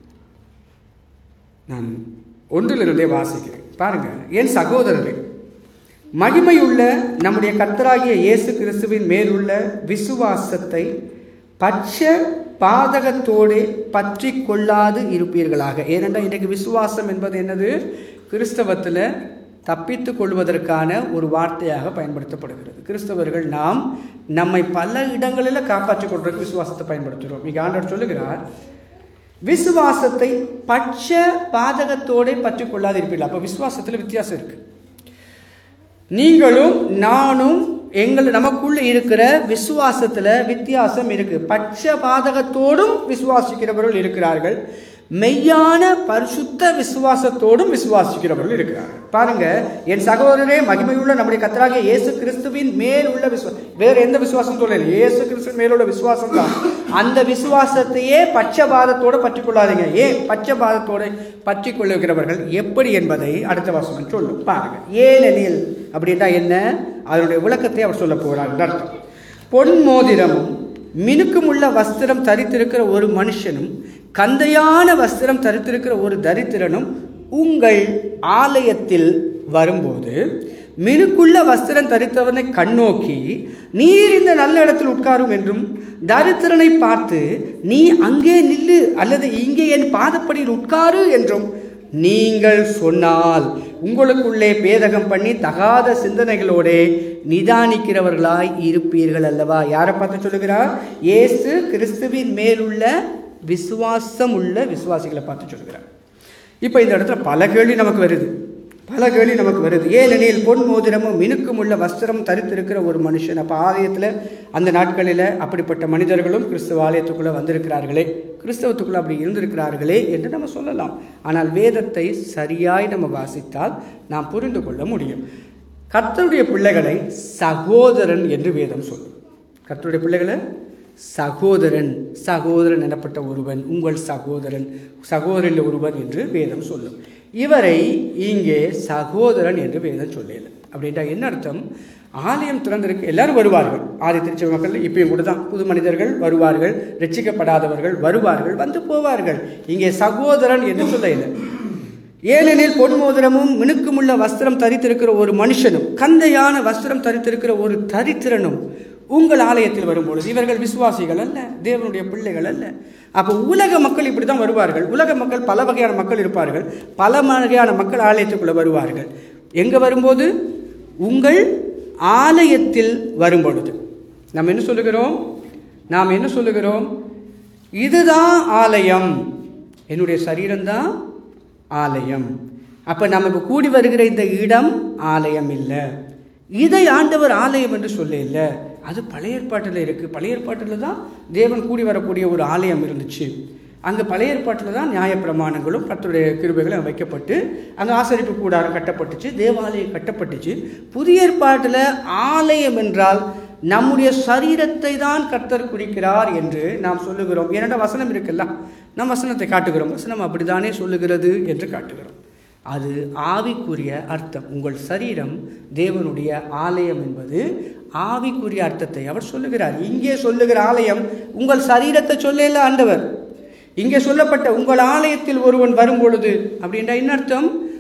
நான் ஒன்றிலிருந்தே வாசிக்கிறேன் பாருங்க என் சகோதரரே மகிமையுள்ள நம்முடைய கர்த்தராகிய இயேசு கிறிஸ்துவின் மேலுள்ள விசுவாசத்தை பட்ச பாதகத்தோடு பற்றி கொள்ளாது இருப்பீர்களாக ஏனென்றால் இன்றைக்கு விசுவாசம் என்பது என்னது கிறிஸ்தவத்தில் தப்பித்துக் கொள்வதற்கான ஒரு வார்த்தையாக பயன்படுத்தப்படுகிறது கிறிஸ்தவர்கள் நாம் நம்மை பல இடங்களில் காப்பாற்றிக் கொள்றதுக்கு விசுவாசத்தை பயன்படுத்துகிறோம் இங்கே ஆண்டவர் சொல்லுகிறார் விசுவாசத்தை பட்ச பாதகத்தோட பற்றி கொள்ளாதிருப்பீர்கள் அப்போ விசுவாசத்தில் வித்தியாசம் இருக்கு நீங்களும் நானும் எங்கள் நமக்குள்ள இருக்கிற விசுவாசத்துல வித்தியாசம் இருக்கு பட்ச பாதகத்தோடும் விசுவாசிக்கிறவர்கள் இருக்கிறார்கள் மெய்யான பரிசுத்த விசுவாசத்தோடும் விசுவாசிக்கிறவர்கள் இருக்கிறார்கள் பாருங்க என் சகோதரரே மகிமையுள்ள நம்முடைய கத்தராகிய இயேசு கிறிஸ்துவின் மேல் உள்ள விசுவாசம் வேற எந்த விசுவாசம் சொல்லல இயேசு கிறிஸ்துவின் மேலுள்ள விசுவாசம் தான் அந்த விசுவாசத்தையே பட்சபாதத்தோட பற்றி கொள்ளாதீங்க ஏன் பட்சபாதத்தோட பற்றி கொள்ளுகிறவர்கள் எப்படி என்பதை அடுத்த வசனம் சொல்லும் பாருங்க ஏனெனில் அப்படின்னா என்ன அதனுடைய விளக்கத்தை அவர் சொல்ல போறார் அர்த்தம் பொன் மோதிரமும் மினுக்குமுள்ள வஸ்திரம் தரித்திருக்கிற ஒரு மனுஷனும் கந்தையான வஸ்திரம் தரித்திருக்கிற ஒரு தரித்திரனும் உங்கள் ஆலயத்தில் வரும்போது மினுக்குள்ள வஸ்திரம் தரித்தவனை கண்ணோக்கி நீர் இந்த நல்ல இடத்தில் உட்காரும் என்றும் தரித்திரனை பார்த்து நீ அங்கே நில்லு அல்லது இங்கே என் பாதப்படியில் உட்காரு என்றும் நீங்கள் சொன்னால் உங்களுக்குள்ளே பேதகம் பண்ணி தகாத சிந்தனைகளோடே நிதானிக்கிறவர்களாய் இருப்பீர்கள் அல்லவா யாரை பார்த்து சொல்லுகிறார் இயேசு கிறிஸ்துவின் மேலுள்ள விசுவாசம் உள்ள விசுவாசிகளை பார்த்து சொல்லுகிறார் இப்போ இந்த இடத்துல பல கேள்வி நமக்கு வருது பல கேள்வி நமக்கு வருது ஏனெனில் பொன் மோதிரமும் மினுக்கும் உள்ள வஸ்திரம் தரித்திருக்கிற ஒரு மனுஷன் அப்போ ஆலயத்தில் அந்த நாட்களில் அப்படிப்பட்ட மனிதர்களும் கிறிஸ்துவ ஆலயத்துக்குள்ளே வந்திருக்கிறார்களே கிறிஸ்தவத்துக்குள்ளே அப்படி இருந்திருக்கிறார்களே என்று நம்ம சொல்லலாம் ஆனால் வேதத்தை சரியாய் நம்ம வாசித்தால் நாம் புரிந்து கொள்ள முடியும் கர்த்தருடைய பிள்ளைகளை சகோதரன் என்று வேதம் சொல்லும் கர்த்தருடைய பிள்ளைகளை சகோதரன் சகோதரன் எனப்பட்ட ஒருவன் உங்கள் சகோதரன் சகோதரன் ஒருவன் என்று வேதம் சொல்லும் இவரை இங்கே சகோதரன் என்று வேதம் சொல்லல அப்படின்ட்டா என்ன அர்த்தம் ஆலயம் திறந்திருக்கு எல்லாரும் வருவார்கள் ஆதி திருச்சி மக்கள் இப்பயும் கூட தான் புது மனிதர்கள் வருவார்கள் ரட்சிக்கப்படாதவர்கள் வருவார்கள் வந்து போவார்கள் இங்கே சகோதரன் என்று சொல்ல இல்லை ஏனெனில் பொன் மோதிரமும் மினுக்குமுள்ள வஸ்திரம் தரித்திருக்கிற ஒரு மனுஷனும் கந்தையான வஸ்திரம் தரித்திருக்கிற ஒரு தரித்திரனும் உங்கள் ஆலயத்தில் வரும்பொழுது இவர்கள் விசுவாசிகள் அல்ல தேவனுடைய பிள்ளைகள் அல்ல அப்போ உலக மக்கள் இப்படி தான் வருவார்கள் உலக மக்கள் பல வகையான மக்கள் இருப்பார்கள் பல வகையான மக்கள் ஆலயத்துக்குள்ள வருவார்கள் எங்கே வரும்போது உங்கள் ஆலயத்தில் வரும்பொழுது நாம் என்ன சொல்லுகிறோம் நாம் என்ன சொல்லுகிறோம் இதுதான் ஆலயம் என்னுடைய சரீரம்தான் ஆலயம் அப்போ நமக்கு கூடி வருகிற இந்த இடம் ஆலயம் இல்லை இதை ஆண்டவர் ஆலயம் என்று சொல்ல இல்லை அது பழைய ஏற்பாட்டில் இருக்குது பழைய ஏற்பாட்டில் தான் தேவன் கூடி வரக்கூடிய ஒரு ஆலயம் இருந்துச்சு அங்கே பழைய ஏற்பாட்டில் தான் நியாயப்பிரமாணங்களும் கர்த்தருடைய கிருபைகளும் வைக்கப்பட்டு அங்கே ஆசரிப்பு கூடாரம் கட்டப்பட்டுச்சு தேவாலயம் கட்டப்பட்டுச்சு புதிய ஏற்பாட்டில் ஆலயம் என்றால் நம்முடைய சரீரத்தை தான் கர்த்தர் குறிக்கிறார் என்று நாம் சொல்லுகிறோம் ஏனென்ற வசனம் இருக்குல்ல நம் வசனத்தை காட்டுகிறோம் வசனம் அப்படித்தானே சொல்லுகிறது என்று காட்டுகிறோம் அது ஆவிக்குரிய அர்த்தம் உங்கள் சரீரம் தேவனுடைய ஆலயம் என்பது ஆவிக்குரிய அர்த்தத்தை அவர் சொல்லுகிறார் இங்கே சொல்லுகிற ஆலயம் உங்கள் சரீரத்தை சொல்லல ஆண்டவர் இங்கே சொல்லப்பட்ட உங்கள் ஆலயத்தில் ஒருவன் வரும் பொழுது அப்படின்ற என்ன அர்த்தம்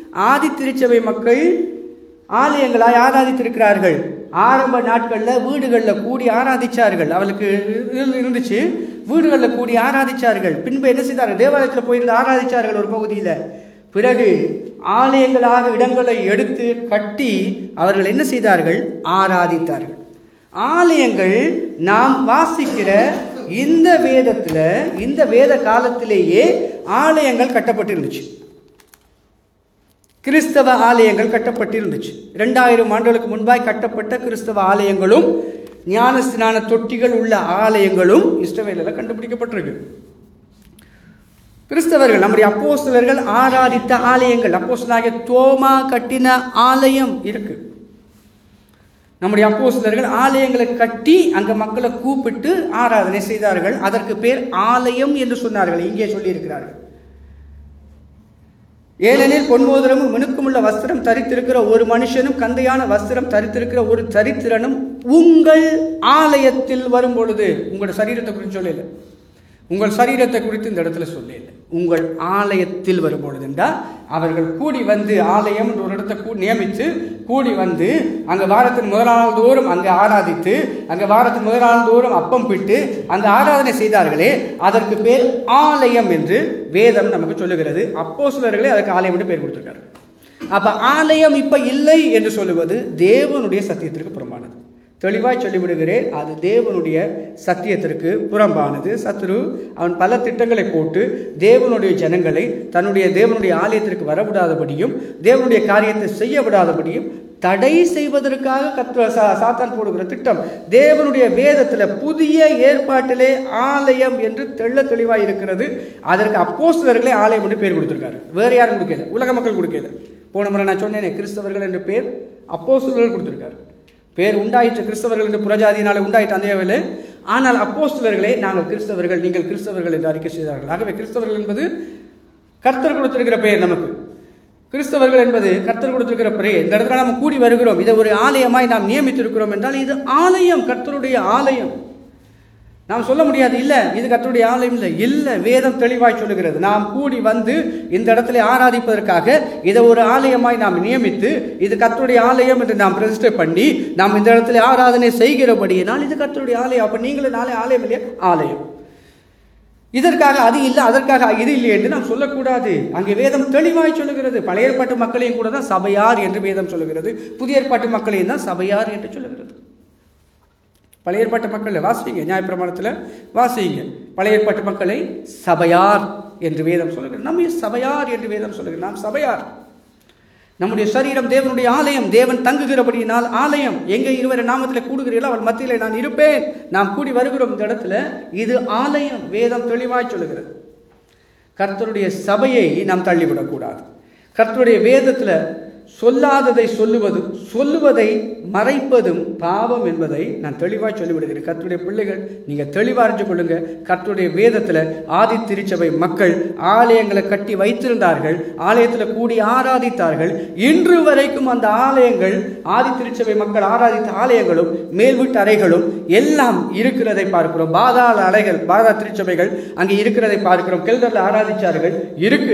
ஆதி திருச்சபை மக்கள் ஆலயங்களாய் ஆராதித்திருக்கிறார்கள் ஆரம்ப நாட்களில் வீடுகளில் கூடி ஆராதிச்சார்கள் அவளுக்கு இரு- இருந்துச்சு வீடுகளில் கூடி ஆராதிச்சார்கள் பின்பு என்ன செய்தார்கள் தேவாலயத்தில் போயிருந்து ஆராதிச்சார்கள் ஒரு பகுதியில் பிறகு ஆலயங்களாக இடங்களை எடுத்து கட்டி அவர்கள் என்ன செய்தார்கள் ஆராதித்தார்கள் ஆலயங்கள் நாம் வாசிக்கிற இந்த வேதத்தில் இந்த வேத காலத்திலேயே ஆலயங்கள் கட்டப்பட்டிருந்துச்சு கிறிஸ்தவ ஆலயங்கள் கட்டப்பட்டிருந்துச்சு ரெண்டாயிரம் ஆண்டுகளுக்கு முன்பாய் கட்டப்பட்ட கிறிஸ்தவ ஆலயங்களும் ஞானஸ்நான தொட்டிகள் உள்ள ஆலயங்களும் இஸ்ரவேலில் கண்டுபிடிக்கப்பட்டிருக்கு கிறிஸ்தவர்கள் நம்முடைய அப்போஸ்தலர்கள் ஆராதித்த ஆலயங்கள் அப்போஸ்தலனாகிய தோமா கட்டின ஆலயம் இருக்கு நம்முடைய அப்போஸ்தலர்கள் ஆலயங்களை கட்டி அங்க மக்களை கூப்பிட்டு ஆராதனை செய்தார்கள் அதற்கு பேர் ஆலயம் என்று சொன்னார்கள் இங்கே சொல்லியிருக்கிறார்கள் ஏனெனில் பொன்மோதிரமும் மினுக்குமுள்ள வஸ்திரம் தரித்திருக்கிற ஒரு மனுஷனும் கந்தையான வஸ்திரம் தரித்திருக்கிற ஒரு தரித்திரனும் உங்கள் ஆலயத்தில் வரும் பொழுது உங்களோட சரீரத்தை குறித்து சொல்லல உங்கள் சரீரத்தை குறித்து இந்த இடத்துல சொல்லல உங்கள் ஆலயத்தில் வரும் பொழுது என்றால் அவர்கள் கூடி வந்து ஆலயம் என்ற ஒரு இடத்தை கூ நியமித்து கூடி வந்து அங்கே வாரத்தின் முதல் நாள் தோறும் அங்கே ஆராதித்து அங்கே வாரத்தின் முதல் நாள் தோறும் அப்பம் பிட்டு அந்த ஆராதனை செய்தார்களே அதற்கு பேர் ஆலயம் என்று வேதம் நமக்கு சொல்லுகிறது அப்போ சிலர்களே அதற்கு ஆலயம் என்று பேர் கொடுத்திருக்காரு அப்ப ஆலயம் இப்ப இல்லை என்று சொல்லுவது தேவனுடைய சத்தியத்திற்கு புறம்பானது தெளிவாய் சொல்லிவிடுகிறேன் அது தேவனுடைய சத்தியத்திற்கு புறம்பானது சத்ரு அவன் பல திட்டங்களை போட்டு தேவனுடைய ஜனங்களை தன்னுடைய தேவனுடைய ஆலயத்திற்கு வரவிடாதபடியும் தேவனுடைய காரியத்தை செய்ய விடாதபடியும் தடை செய்வதற்காக கத்த சா- சாத்தான் போடுகிற திட்டம் தேவனுடைய வேதத்துல புதிய ஏற்பாட்டிலே ஆலயம் என்று தெள்ள தெளிவாய் இருக்கிறது அதற்கு அப்போஸ்தலர்களே ஆலயம் என்று பேர் கொடுத்திருக்காரு வேற யாரும் கொடுக்கல உலக மக்கள் கொடுக்கல போன முறை நான் சொன்னேனே கிறிஸ்தவர்கள் என்று பேர் அப்போஸ்தலர்கள் கொடுத்திருக்காரு பேர் உண்டாயிற்று கிறிஸ்தவர்கள் என்று புறஜாதியினாலே உண்டாயிற்று அந்த வேலை ஆனால் அப்போஸ்தலர்களே நாங்கள் கிறிஸ்தவர்கள் நீங்கள் கிறிஸ்தவர்கள் என்று அறிக்கை செய்தார்கள் ஆகவே கிறிஸ்தவர்கள் என்பது கர்த்தர் கொடுத்திருக்கிற பெயர் நமக்கு கிறிஸ்தவர்கள் என்பது கர்த்தர் கொடுத்திருக்கிற பெயர் இந்த இடத்துல நாம் கூடி வருகிறோம் இதை ஒரு ஆலயமாய் நாம் நியமித்திருக்கிறோம் என்றால் இது ஆலயம் கர்த்தருடைய ஆலயம் நாம் சொல்ல முடியாது இல்ல இது கர்த்தருடைய ஆலயம் இல்லை இல்ல வேதம் தெளிவாய் சொல்லுகிறது நாம் கூடி வந்து இந்த இடத்துல ஆராதிப்பதற்காக இதை ஒரு ஆலயமாய் நாம் நியமித்து இது கர்த்தருடைய ஆலயம் என்று நாம் ரெஜிஸ்டர் பண்ணி நாம் இந்த இடத்துல ஆராதனை செய்கிறபடியினால் இது கர்த்தருடைய ஆலயம் அப்ப நீங்களும் நாளை ஆலயம் இல்லையா ஆலயம் இதற்காக அது இல்லை அதற்காக இது இல்லை என்று நாம் சொல்லக்கூடாது அங்கே வேதம் தெளிவாய் சொல்லுகிறது பழைய ஏற்பாட்டு மக்களையும் கூட தான் சபையார் என்று வேதம் சொல்லுகிறது புதிய ஏற்பாட்டு மக்களையும் தான் சபையார் என்று சொல்லுகிறது பழைய ஏற்பாட்டு மக்களை வாசிங்க நியாயப்பிரமாணத்தில் வாசிங்க பழைய ஏற்பாட்டு மக்களை சபையார் என்று வேதம் சொல்லுகிறது நம்ம சபையார் என்று வேதம் சொல்லுகிறது நாம் சபையார் நம்முடைய சரீரம் தேவனுடைய ஆலயம் தேவன் தங்குகிறபடியினால் ஆலயம் எங்கே இருவரை நாமத்தில் கூடுகிறீர்களோ அவள் மத்தியில் நான் இருப்பேன் நாம் கூடி வருகிறோம் இந்த இடத்துல இது ஆலயம் வேதம் தெளிவாய் சொல்லுகிறது கர்த்தருடைய சபையை நாம் தள்ளிவிடக்கூடாது கர்த்தருடைய வேதத்தில் சொல்லாததை சொல்லுவதும் சொல்லுவதை மறைப்பதும் பாவம் என்பதை நான் தெளிவாய் சொல்லிவிடுகிறேன் கர்த்தருடைய பிள்ளைகள் நீங்க தெளிவா அறிஞ்சு கொள்ளுங்க கர்த்தருடைய வேதத்துல ஆதி திருச்சபை மக்கள் ஆலயங்களை கட்டி வைத்திருந்தார்கள் ஆலயத்துல கூடி ஆராதித்தார்கள் இன்று வரைக்கும் அந்த ஆலயங்கள் ஆதி திருச்சபை மக்கள் ஆராதித்த ஆலயங்களும் மேல்வீட்டு அறைகளும் எல்லாம் இருக்கிறதை பார்க்கிறோம் பாதாள அலைகள் பாதா திருச்சபைகள் அங்கே இருக்கிறதை பார்க்கிறோம் கெல்தர்ல ஆராதிச்சார்கள் இருக்கு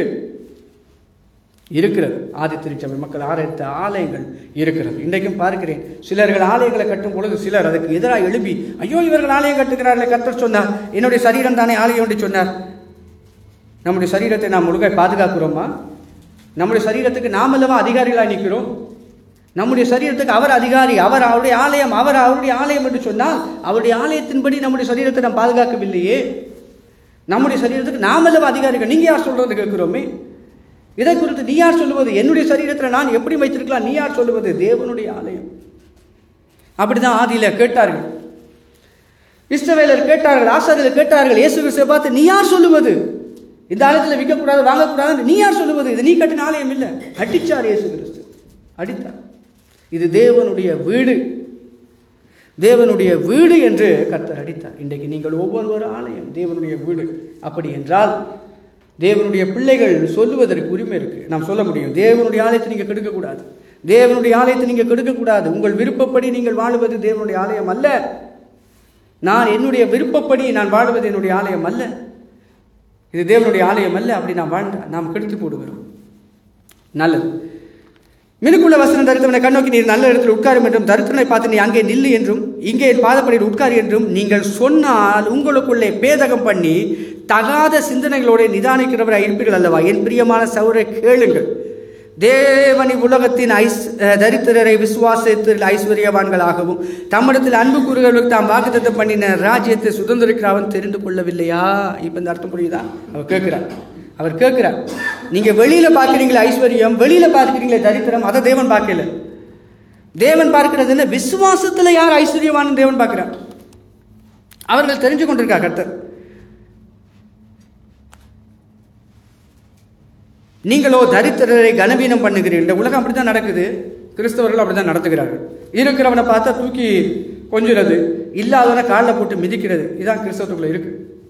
இருக்கிறது ஆதி திருச்சபை மக்கள் ஆராய்த்த ஆலயங்கள் இருக்கிறது இன்றைக்கும் பார்க்கிறேன் சிலர்கள் ஆலயங்களை கட்டும் பொழுது சிலர் அதுக்கு எதிராக எழுப்பி ஐயோ இவர்கள் ஆலயம் கட்டுகிறார்களே கர்த்தர் சொன்னார் என்னுடைய சரீரம் தானே ஆலயம் என்று சொன்னார் நம்முடைய சரீரத்தை நாம் முழுக்க பாதுகாக்கிறோமா நம்முடைய சரீரத்துக்கு நாம் அல்லவா அதிகாரிகளாக நிற்கிறோம் நம்முடைய சரீரத்துக்கு அவர் அதிகாரி அவர் அவருடைய ஆலயம் அவர் அவருடைய ஆலயம் என்று சொன்னால் அவருடைய ஆலயத்தின்படி நம்முடைய சரீரத்தை நாம் பாதுகாக்கவில்லையே நம்முடைய சரீரத்துக்கு நாம் அல்லவா அதிகாரிகள் நீங்க யார் சொல்றது கேட்கிறோமே இதை குறித்து நீ யார் சொல்லுவது என்னுடைய சரீரத்தில் நான் எப்படி வைத்திருக்கலாம் நீ யார் சொல்லுவது தேவனுடைய ஆலயம் அப்படிதான் ஆதியில கேட்டார்கள் இஸ்ரவேலர் கேட்டார்கள் ஆசாரியர் கேட்டார்கள் இயேசு கிறிஸ்துவை பார்த்து நீ யார் சொல்லுவது இந்த ஆலயத்தில் விற்கக்கூடாது வாங்கக்கூடாது நீ யார் சொல்லுவது இது நீ கட்டின ஆலயம் இல்லை அடிச்சார் இயேசு கிறிஸ்து அடித்தார் இது தேவனுடைய வீடு தேவனுடைய வீடு என்று கர்த்தர் அடித்தார் இன்றைக்கு நீங்கள் ஒவ்வொருவரும் ஆலயம் தேவனுடைய வீடு அப்படி என்றால் தேவனுடைய பிள்ளைகள் சொல்லுவதற்கு உரிமை இருக்கு நாம் சொல்ல முடியும் தேவனுடைய ஆலயத்தை நீங்க கெடுக்கக்கூடாது தேவனுடைய ஆலயத்தை நீங்க கெடுக்கக்கூடாது உங்கள் விருப்பப்படி நீங்கள் வாழுவது தேவனுடைய ஆலயம் அல்ல நான் என்னுடைய விருப்பப்படி நான் வாழ்வது என்னுடைய ஆலயம் அல்ல இது தேவனுடைய ஆலயம் அல்ல அப்படி நாம் வாழ்ந்தா நாம் கெடுத்து போடுகிறோம் நல்லது மினுக்குள்ள வசனம் தரித்தவனை கண்ணோக்கி நீர் நல்ல இடத்தில் உட்காரும் என்றும் தரித்திரனை பார்த்து நீ அங்கே நில்லு என்றும் இங்கே என் பாதப்படியில் உட்கார் என்றும் நீங்கள் சொன்னால் உங்களுக்குள்ளே பேதகம் பண்ணி தகாத சிந்தனைகளோட நிதானிக்கிறவராக இருப்பீர்கள் அல்லவா என் பிரியமான சௌரை கேளுங்கள் தேவனி உலகத்தின் ஐஸ் அஹ், தரித்திரரை விசுவாசத்தில் ஐஸ்வர்யவான்களாகவும் தம்மிடத்தில் அன்பு கூறுகளுக்கு தாம் வாக்குத்தத்தம் பண்ணின ராஜ்யத்தை சுதந்திரிக்கிற அவன் தெரிந்து கொள்ளவில்லையா இப்போ இந்த அர்த்தம் புரியுதா அவர் கேட்கிறார் அவர் கேட்கிறார் நீங்க வெளியில பார்க்குறீங்களே ஐஸ்வர்யம் வெளியில பார்க்குறீங்களே தரித்திரம் அதை தேவன் பார்க்கல தேவன் பார்க்கிறது என்ன விசுவாசத்துல யார் ஐஸ்வர்யவான் தேவன் பார்க்கிறார் அவர்கள் தெரிஞ்சு கொண்டிருக்கா கர்த்தர் நீங்களோ தரித்திரரை கனவீனம் பண்ணுகிறீர்கள் இந்த உலகம் அப்படித்தான் நடக்குது கிறிஸ்தவர்கள் அப்படித்தான் நடத்துகிறார்கள் இருக்கிறவனை பார்த்தா தூக்கி கொஞ்சுறது இல்லாதவனை காலில் போட்டு மிதிக்கிறது இதான் கிறிஸ்தவத்துக்குள்ள இருக்கு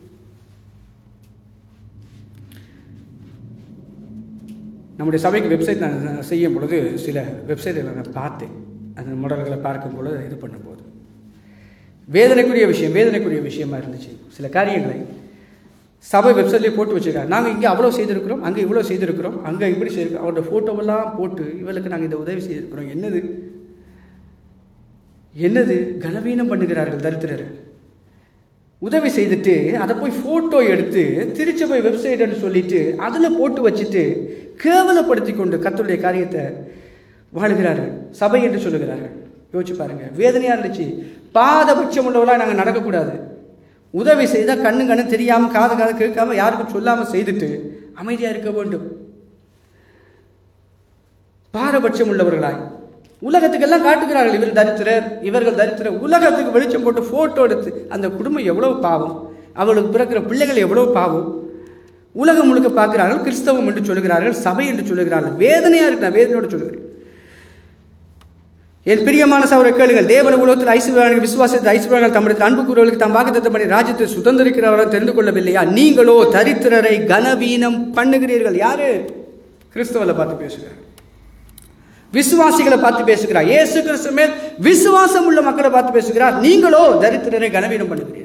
நம்முடைய சபைக்கு வெப்சைட் நான் செய்யும் பொழுது சில வெப்சைட்டில் நான் பார்த்தேன் அந்த முடல்களை பார்க்கும் பொழுது இது பண்ணும்போது வேதனைக்குரிய விஷயம் வேதனைக்குரிய விஷயமா இருந்துச்சு சில காரியங்களை சபை வெப்சைட்லேயே போட்டு வச்சிருக்காங்க நாங்கள் இங்கே அவ்வளோ செய்திருக்கிறோம் அங்கே இவ்வளோ செய்திருக்கிறோம் அங்கே இப்படி செய்திருக்கோம் அவரோட ஃபோட்டோவெல்லாம் போட்டு இவளுக்கு நாங்கள் இந்த உதவி செய்திருக்கிறோம் என்னது என்னது கனவீனம் பண்ணுகிறார்கள் தரித்திரர் உதவி செய்துட்டு அதை போய் ஃபோட்டோ எடுத்து திருச்சபை வெப்சைட்னு சொல்லிட்டு அதில் போட்டு வச்சுட்டு கேவலப்படுத்தி கொண்டு கர்த்தருடைய காரியத்தை வாழ்கிறார்கள் சபை என்று சொல்லுகிறார்கள் யோசிச்சு பாருங்க வேதனையாக இருந்துச்சு பாதபட்சம் உள்ளவர்களாக நாங்கள் நடக்கக்கூடாது உதவி செய்தால் கண்ணு கண்ணு தெரியாமல் காது காது கேட்காம யாருக்கும் சொல்லாமல் செய்துட்டு அமைதியாக இருக்க வேண்டும் பாரபட்சம் உள்ளவர்களாய் உலகத்துக்கெல்லாம் காட்டுகிறார்கள் இவர் தரித்திரர் இவர்கள் தரித்திரர் உலகத்துக்கு வெளிச்சம் போட்டு போட்டோ எடுத்து அந்த குடும்பம் எவ்வளவு பாவம் அவளுக்கு பிறக்கிற பிள்ளைகள் எவ்வளவு பாவம் உலகம் முழுக்க பார்க்கிறார்கள் கிறிஸ்தவம் என்று சொல்லுகிறார்கள் சபை என்று சொல்லுகிறார்கள் வேதனையா இருக்கு நான் வேதனையோடு சொல்லுகிறேன் என் பிரியமான சவரை கேளுங்கள் தேவன உலகத்தில் ஐஸ்வர்யார்கள் விசுவாசத்தை ஐஸ்வர்யங்கள் தம்முடைய அன்பு கூறுவர்களுக்கு தாம் வாக்குத்தத்தம் பண்ணி ராஜ்யத்தை சுதந்திரிக்கிறவர்கள் தெரிந்து கொள்ளவில்லையா நீங்களோ தரித்திரரை கனவீனம் பண்ணுகிறீர்கள் யாரு கிறிஸ்தவரை பார்த்து பேசுகிறார் விசுவாசிகளை பார்த்து பேசுகிறார் இயேசு கிறிஸ்து மேல் விசுவாசம் உள்ள மக்களை பார்த்து பேசுகிறார் நீங்களோ தரித்திரரை கனவீனம் பண்ணுகிறீர்கள்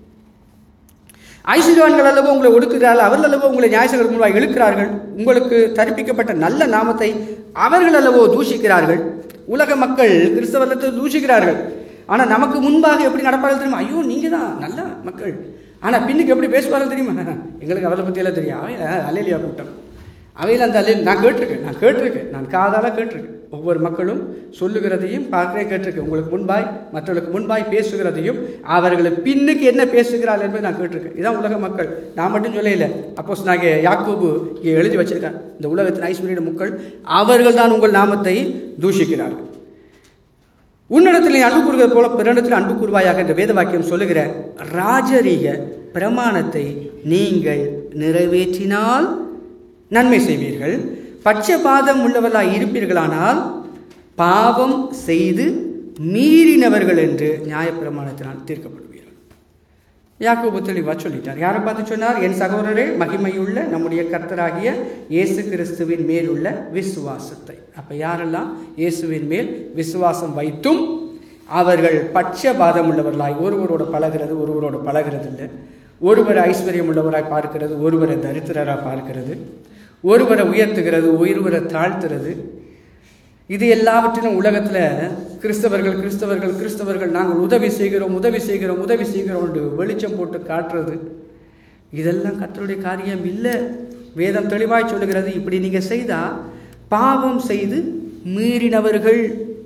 ஐஸ்வர்யவான்கள் அல்லவோ உங்களை ஒடுக்குகிறார்கள் அவர்கள் அல்லவோ உங்களை நியாயசங்கள் முன்பாக இழுக்கிறார்கள் உங்களுக்கு தரிப்பிக்கப்பட்ட நல்ல நாமத்தை அவர்கள் அல்லவோ தூஷிக்கிறார்கள் உலக மக்கள் கிறிஸ்தவத்தை தூஷிக்கிறார்கள் ஆனால் நமக்கு முன்பாக எப்படி நடப்பார்கள் தெரியுமா ஐயோ நீங்கள் தான் நல்ல மக்கள் ஆனால் பின்னுக்கு எப்படி பேசுவார்கள் தெரியுமா எங்களுக்கு அவரை பற்றியெல்லாம் தெரியும் அவையில் அலையிலியா கூட்டம் அவையில் அந்த அலையில் நான் கேட்டிருக்கேன் நான் கேட்டிருக்கேன் நான் காதால கேட்டிருக்கேன் ஒவ்வொரு மக்களும் சொல்லுகிறதையும் பார்க்கிறே கேட்டிருக்கேன் உங்களுக்கு முன்பாய் மற்றவர்களுக்கு முன்பாய் பேசுகிறதையும் அவர்களை பின்னுக்கு என்ன பேசுகிறாள் என்பதை நான் கேட்டிருக்கேன் இதான் உலக மக்கள் நான் மட்டும் சொல்லல அப்போ நாங்கள் யாக்கோபு இங்கே எழுதி வச்சிருக்கேன் இந்த உலகத்தின் ஐஸ்வர்ய மக்கள் அவர்கள் தான் உங்கள் நாமத்தை தூஷிக்கிறார்கள் உன்னிடத்தில் நீ அன்பு கூறுகிறது போல பிறனிடத்தில் அன்பு கூறுவாயாக என்ற வேத வாக்கியம் சொல்லுகிற ராஜரீக பிரமாணத்தை நீங்கள் நிறைவேற்றினால் நன்மை செய்வீர்கள் பட்சபாதம் உள்ளவர்களாய் இருப்பீர்களானால் பாவம் செய்து மீறினவர்கள் என்று நியாயப்பிரமாணத்தினால் தீர்க்கப்படுவீர்கள் யாக்கோபு தெளிவா சொல்லிட்டார் யாரை பார்த்து சொன்னார் என் சகோதரரே மகிமையுள்ள நம்முடைய கர்த்தராகிய இயேசு கிறிஸ்துவின் மேல் உள்ள விசுவாசத்தை அப்ப யாரெல்லாம் இயேசுவின் மேல் விசுவாசம் வைத்தும் அவர்கள் பட்சபாதம் உள்ளவர்களாய் ஒருவரோட பழகிறது ஒருவரோட பழகிறது இல்லை ஒருவரை ஐஸ்வர்யம் உள்ளவராய் பார்க்கிறது ஒருவரை தரித்திரராக பார்க்கிறது ஒருவரை உயர்த்துகிறது ஒருவரை தாழ்த்துறது இது எல்லாவற்றிலும் உலகத்தில் கிறிஸ்தவர்கள் கிறிஸ்தவர்கள் கிறிஸ்தவர்கள் நாங்கள் உதவி செய்கிறோம் உதவி செய்கிறோம் உதவி செய்கிறோம் என்று வெளிச்சம் போட்டு காட்டுறது இதெல்லாம் கர்த்தருடைய காரியம் இல்லை வேதம் தெளிவாய் சொல்லுகிறது இப்படி நீங்கள் செய்தால் பாவம் செய்து மீறினவர்கள்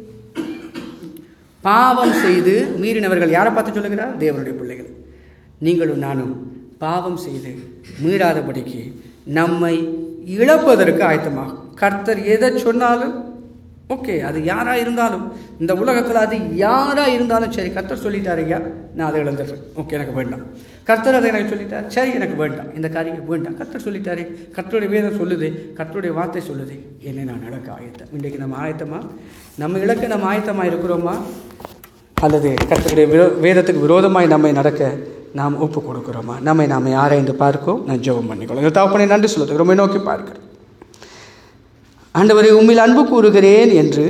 பாவம் செய்து மீறினவர்கள் யாரை பார்த்து சொல்லுகிறார் தேவனுடைய பிள்ளைகள் நீங்களும் நானும் பாவம் செய்து மீறாதபடிக்கு நம்மை இழப்பதற்கு ஆயத்தமாகும் கர்த்தர் எதை சொன்னாலும் ஓகே அது யாரா இருந்தாலும் இந்த உலகத்தில் அது யாரா இருந்தாலும் சரி கர்த்தர் சொல்லிட்டாரு ஐயா நான் அதை இழந்துடுறேன் ஓகே எனக்கு வேண்டாம் கர்த்தர் அதை எனக்கு சொல்லிட்டார் சரி எனக்கு வேண்டாம் இந்த காரியம் வேண்டாம் கர்த்தர் சொல்லிட்டாரே கர்த்தருடைய வேதம் சொல்லுது கர்த்தருடைய வார்த்தை சொல்லுது என்னை நான் நடக்க ஆயத்தம் இன்றைக்கு நம்ம ஆயத்தமா நம்ம இலக்க நம்ம ஆயத்தமா இருக்கிறோமா அல்லது கர்த்தருடைய விரோ வேதத்துக்கு விரோதமாய் நம்மை நடக்க நாம் ஒப்பு கொடுக்குறோமா நம்மை நாம் யாரை என்று பார்க்கோம் நான் ஜெபம் பண்ணிக்கொள்ளும் எங்கள் தகப்பனை நன்றி சொல்லுது ரொம்ப நோக்கி பார்க்கிறேன் ஆண்டவரை உண்மையில் அன்பு கூறுகிறேன் என்று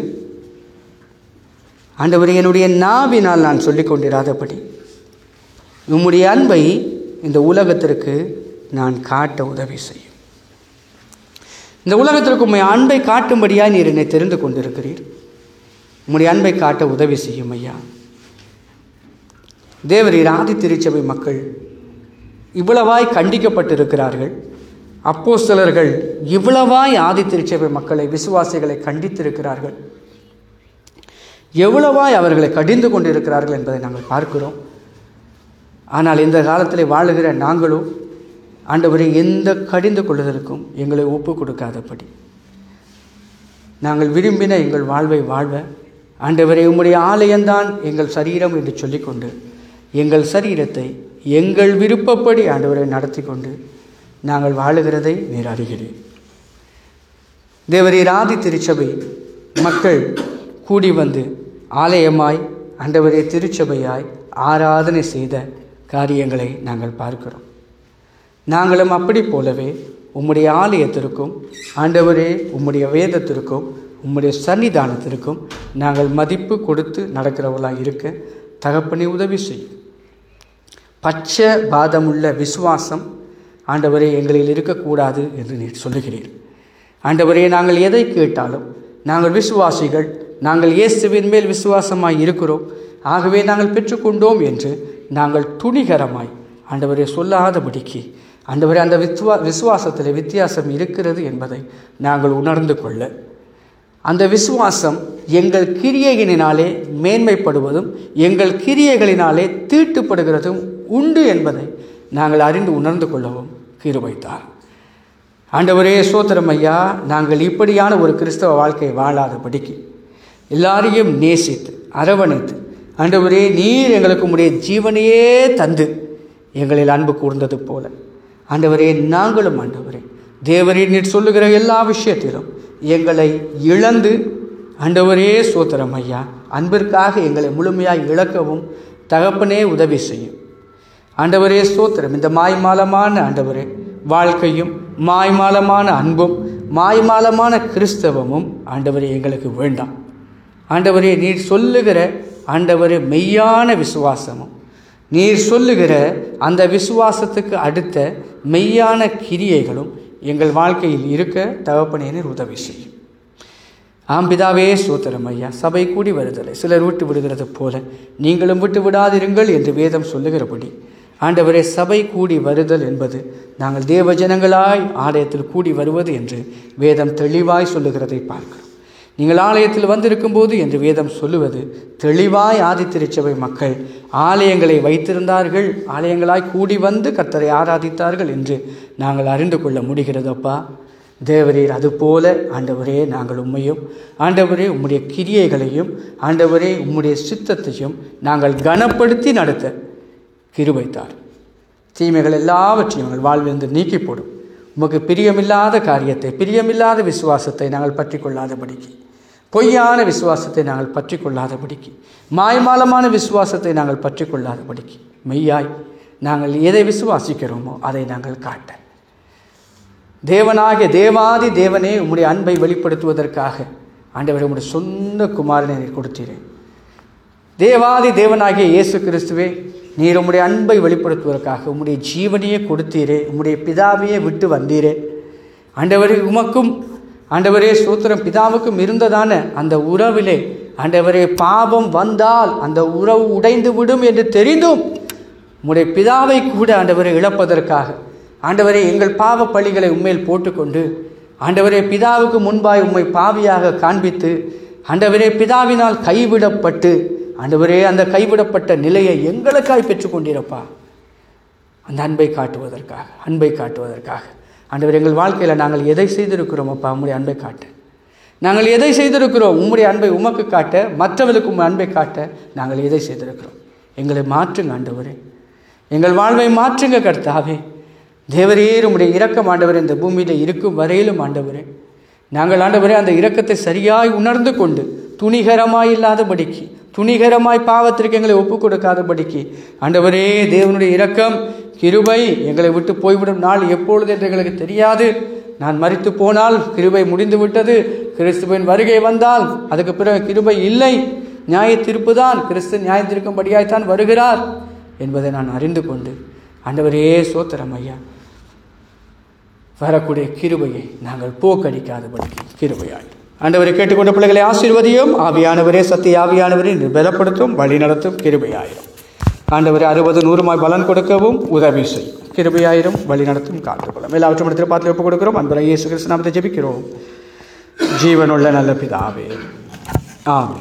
ஆண்டவரை என்னுடைய நாவினால் நான் சொல்லிக் கொண்டிராதபடி உம்முடைய அன்பை இந்த உலகத்திற்கு நான் காட்ட உதவி செய்யும் இந்த உலகத்திற்கு உண்மை அன்பை காட்டும்படியாய் நீர் என்னை தெரிந்து கொண்டிருக்கிறீர் உம்முடைய அன்பை காட்ட உதவி செய்யும் ஐயா தேவரீர் ஆதி திருச்சபை மக்கள் இவ்வளவாய் கண்டிக்கப்பட்டிருக்கிறார்கள் அப்போஸ்தலர்கள் இவ்வளவாய் ஆதி திருச்சபை மக்களை விசுவாசிகளை கண்டித்திருக்கிறார்கள் எவ்வளவாய் அவர்களை கடிந்து கொண்டிருக்கிறார்கள் என்பதை நாங்கள் பார்க்கிறோம் ஆனால் இந்த காலத்தில் வாழுகிற நாங்களும் ஆண்டவரை எந்த கடிந்து கொள்வதற்கும் எங்களை ஒப்பு கொடுக்காதபடி நாங்கள் விரும்பின எங்கள் வாழ்வை வாழ்வ ஆண்டவரே உம்முடைய ஆலயம்தான் எங்கள் சரீரம் என்று சொல்லிக்கொண்டு எங்கள் சரீரத்தை எங்கள் விருப்பப்படி ஆண்டவரை நடத்தி கொண்டு நாங்கள் வாழுகிறதை நீர் அறிகிறேன் தேவரீர் ஆதி திருச்சபை மக்கள் கூடி வந்து ஆலயமாய் ஆண்டவரே திருச்சபையாய் ஆராதனை செய்த காரியங்களை நாங்கள் பார்க்கிறோம் நாங்களும் அப்படி போலவே உம்முடைய ஆலயத்திற்கும் ஆண்டவரே உம்முடைய வேதத்திற்கும் உம்முடைய சன்னிதானத்திற்கும் நாங்கள் மதிப்பு கொடுத்து நடக்கிறவர்களாக இருக்க தகப்பனை உதவி செய்யும் பச்ச பாதமுள்ள விசுவாசம் ஆண்டவரே எங்களில் இருக்கக்கூடாது என்று நீர் சொல்லுகிறீர் ஆண்டவரே நாங்கள் எதை கேட்டாலும் நாங்கள் விசுவாசிகள் நாங்கள் இயேசுவின் மேல் விசுவாசமாய் இருக்கிறோம் ஆகவே நாங்கள் பெற்றுக்கொண்டோம் என்று நாங்கள் துணிகரமாய் ஆண்டவரே சொல்லாதபடிக்கு ஆண்டவரே அந்த வித்வா விசுவாசத்தில் வித்தியாசம் இருக்கிறது என்பதை நாங்கள் உணர்ந்து கொள்ள அந்த விசுவாசம் எங்கள் கிரியைகளினாலே மேன்மைப்படுவதும் எங்கள் கிரியைகளினாலே தீட்டுப்படுகிறதும் உண்டு என்பதை நாங்கள் அறிந்து உணர்ந்து கொள்ளவும் கிருபைத்தார் ஆண்டவரே சோத்திரம் ஐயா நாங்கள் இப்படியான ஒரு கிறிஸ்தவ வாழ்க்கை வாழாதபடிக்கு எல்லாரையும் நேசித்து அரவணைத்து ஆண்டவரே நீர் எங்களுக்கு உடைய ஜீவனையே தந்து எங்களில் அன்பு கூர்ந்தது போல ஆண்டவரே நாங்களும் ஆண்டவரே தேவரே நீர் சொல்லுகிற எல்லா விஷயத்திலும் எங்களை இழந்து ஆண்டவரே சோத்திரம் ஐயா அன்பிற்காக எங்களை முழுமையாக இழக்கவும் தகப்பனே உதவி செய்யும் ஆண்டவரே ஸ்தோத்திரம் இந்த மாய்மாலமான ஆண்டவரே வாழ்க்கையும் மாய்மாலமான அன்பும் மாய்மாலமான கிறிஸ்தவமும் ஆண்டவரே எங்களுக்கு வேண்டாம் ஆண்டவரே நீர் சொல்லுகிற ஆண்டவரே மெய்யான விசுவாசமும் நீர் சொல்லுகிற அந்த விசுவாசத்துக்கு அடுத்த மெய்யான கிரியைகளும் எங்கள் வாழ்க்கையில் இருக்க தகப்பனே நீர் உதவி செய்யும் ஆம் பிதாவே சோத்திரம் ஐயா சபை கூடி வருதலை சிலர் விட்டு விடுகிறது போல நீங்களும் விட்டு விடாதிருங்கள் என்று வேதம் சொல்லுகிறபடி ஆண்டவரே சபை கூடி வருதல் என்பது நாங்கள் தேவ ஜனங்களாய் ஆலயத்தில் கூடி வருவது என்று வேதம் தெளிவாய் சொல்லுகிறதை பார்க்கிறோம் நீங்கள் ஆலயத்தில் வந்திருக்கும் போது என்று வேதம் சொல்லுவது தெளிவாய் ஆதித்திருச்சபை மக்கள் ஆலயங்களை வைத்திருந்தார்கள் ஆலயங்களாய் கூடி வந்து கர்த்தரை ஆராதித்தார்கள் என்று நாங்கள் அறிந்து கொள்ள முடிகிறதப்பா தேவரீர் அதுபோல ஆண்டவரே நாங்கள் உண்மையும் ஆண்டவரே உம்முடைய கிரியைகளையும் ஆண்டவரே உம்முடைய சித்தத்தையும் நாங்கள் கனப்படுத்தி நடத்த கிருபைத்தார் தீமைகள் எல்லாவற்றையும் எங்கள் வாழ்விலிருந்து நீக்கி போடும் உமக்கு பிரியமில்லாத காரியத்தை பிரியமில்லாத விசுவாசத்தை நாங்கள் பற்றி கொள்ளாதபடிக்கு பொய்யான விசுவாசத்தை நாங்கள் பற்றி கொள்ளாதபடிக்கு மாய்மாலமான விசுவாசத்தை நாங்கள் பற்றி கொள்ளாதபடிக்கு மெய்யாய் நாங்கள் எதை விசுவாசிக்கிறோமோ அதை நாங்கள் காட்ட தேவனாகிய தேவாதி தேவனே உம்முடைய அன்பை வெளிப்படுத்துவதற்காக ஆண்டவர் உம்முடைய சொந்த குமாரனை நீர் கொடுத்தீரேன் தேவாதி தேவனாகிய இயேசு கிறிஸ்துவே நீர் உம்முடைய அன்பை வெளிப்படுத்துவதற்காக உம்முடைய ஜீவனையே கொடுத்தீரே உம்முடைய பிதாவையே விட்டு வந்தீரே ஆண்டவரே உமக்கும் ஆண்டவரே சூத்திரம் பிதாவுக்கும் இருந்ததான அந்த உறவிலே ஆண்டவரே பாவம் வந்தால் அந்த உறவு உடைந்து விடும் என்று தெரிந்தும் உம்முடைய பிதாவை கூட ஆண்டவரை இழப்பதற்காக ஆண்டவரே எங்கள் பாவ பழிகளை உண்மையில் போட்டுக்கொண்டு ஆண்டவரே பிதாவுக்கு முன்பாய் உம்மை பாவியாக காண்பித்து ஆண்டவரே பிதாவினால் கைவிடப்பட்டு ஆண்டவரே அந்த கைவிடப்பட்ட நிலையை எங்களுக்காய் பெற்றுக்கொண்டிருப்பா அந்த அன்பை காட்டுவதற்காக அன்பை காட்டுவதற்காக ஆண்டவர் எங்கள் வாழ்க்கையில் நாங்கள் எதை செய்திருக்கிறோம் அப்பா உம்முடைய அன்பை காட்ட நாங்கள் எதை செய்திருக்கிறோம் உம்முடைய அன்பை உமக்கு காட்ட மற்றவர்களுக்கு உங்கள் அன்பை காட்ட நாங்கள் எதை செய்திருக்கிறோம் எங்களை மாற்றுங்க ஆண்டவரே எங்கள் வாழ்வை மாற்றுங்க கர்த்தாவே தேவரே உம்முடைய இரக்கம் ஆண்டவர் இந்த பூமியில் இருக்கும் வரையிலும் ஆண்டவரே நாங்கள் ஆண்டவரே அந்த இரக்கத்தை சரியாய் உணர்ந்து கொண்டு துணிகரமாய் இல்லாதபடிக்கு துணிகரமாய் பாவத்திற்கு எங்களை ஒப்புக் கொடுக்காதபடிக்கு ஆண்டவரே தேவனுடைய இரக்கம் கிருபை எங்களை விட்டு போய்விடும் நாள் எப்பொழுது என்று எங்களுக்கு தெரியாது நான் மறித்து போனால் கிருபை முடிந்து விட்டது கிறிஸ்துவின் வருகை வந்தால் அதுக்கு பிறகு கிருபை இல்லை நியாய தீர்ப்பு தான் கிறிஸ்து நியாய தீர்க்கும்படியாய்த்தான் வருகிறார் என்பதை நான் அறிந்து கொண்டு ஆண்டவரே சோத்திரம் ஐயா வரக்கூடிய கிருபையை நாங்கள் போக்கடிக்காதபடிக்கு கிருபையாய் ஆண்டவரை கேட்டுக்கொண்ட பிள்ளைகளை ஆசீர்வதியும் ஆவியானவரே சத்திய ஆவியானவரை பலப்படுத்தும் வழி நடத்தும் கிருபையாயிரும் ஆண்டவரை அறுபது நூறுமாய் பலன் கொடுக்கவும் உதவி செய்யும் கிருபையாயிரும் வழி நடத்தும் காத்துக்கொள்ளும் எல்லாவற்றும் இடத்தில் பார்த்து ஒப்புக் கொடுக்கிறோம் அன்பரை இயேசு கிறிஸ்து நாமத்தை ஜெபிக்கிறோம் ஜீவனுள்ள நல்ல பிதாவே ஆமென்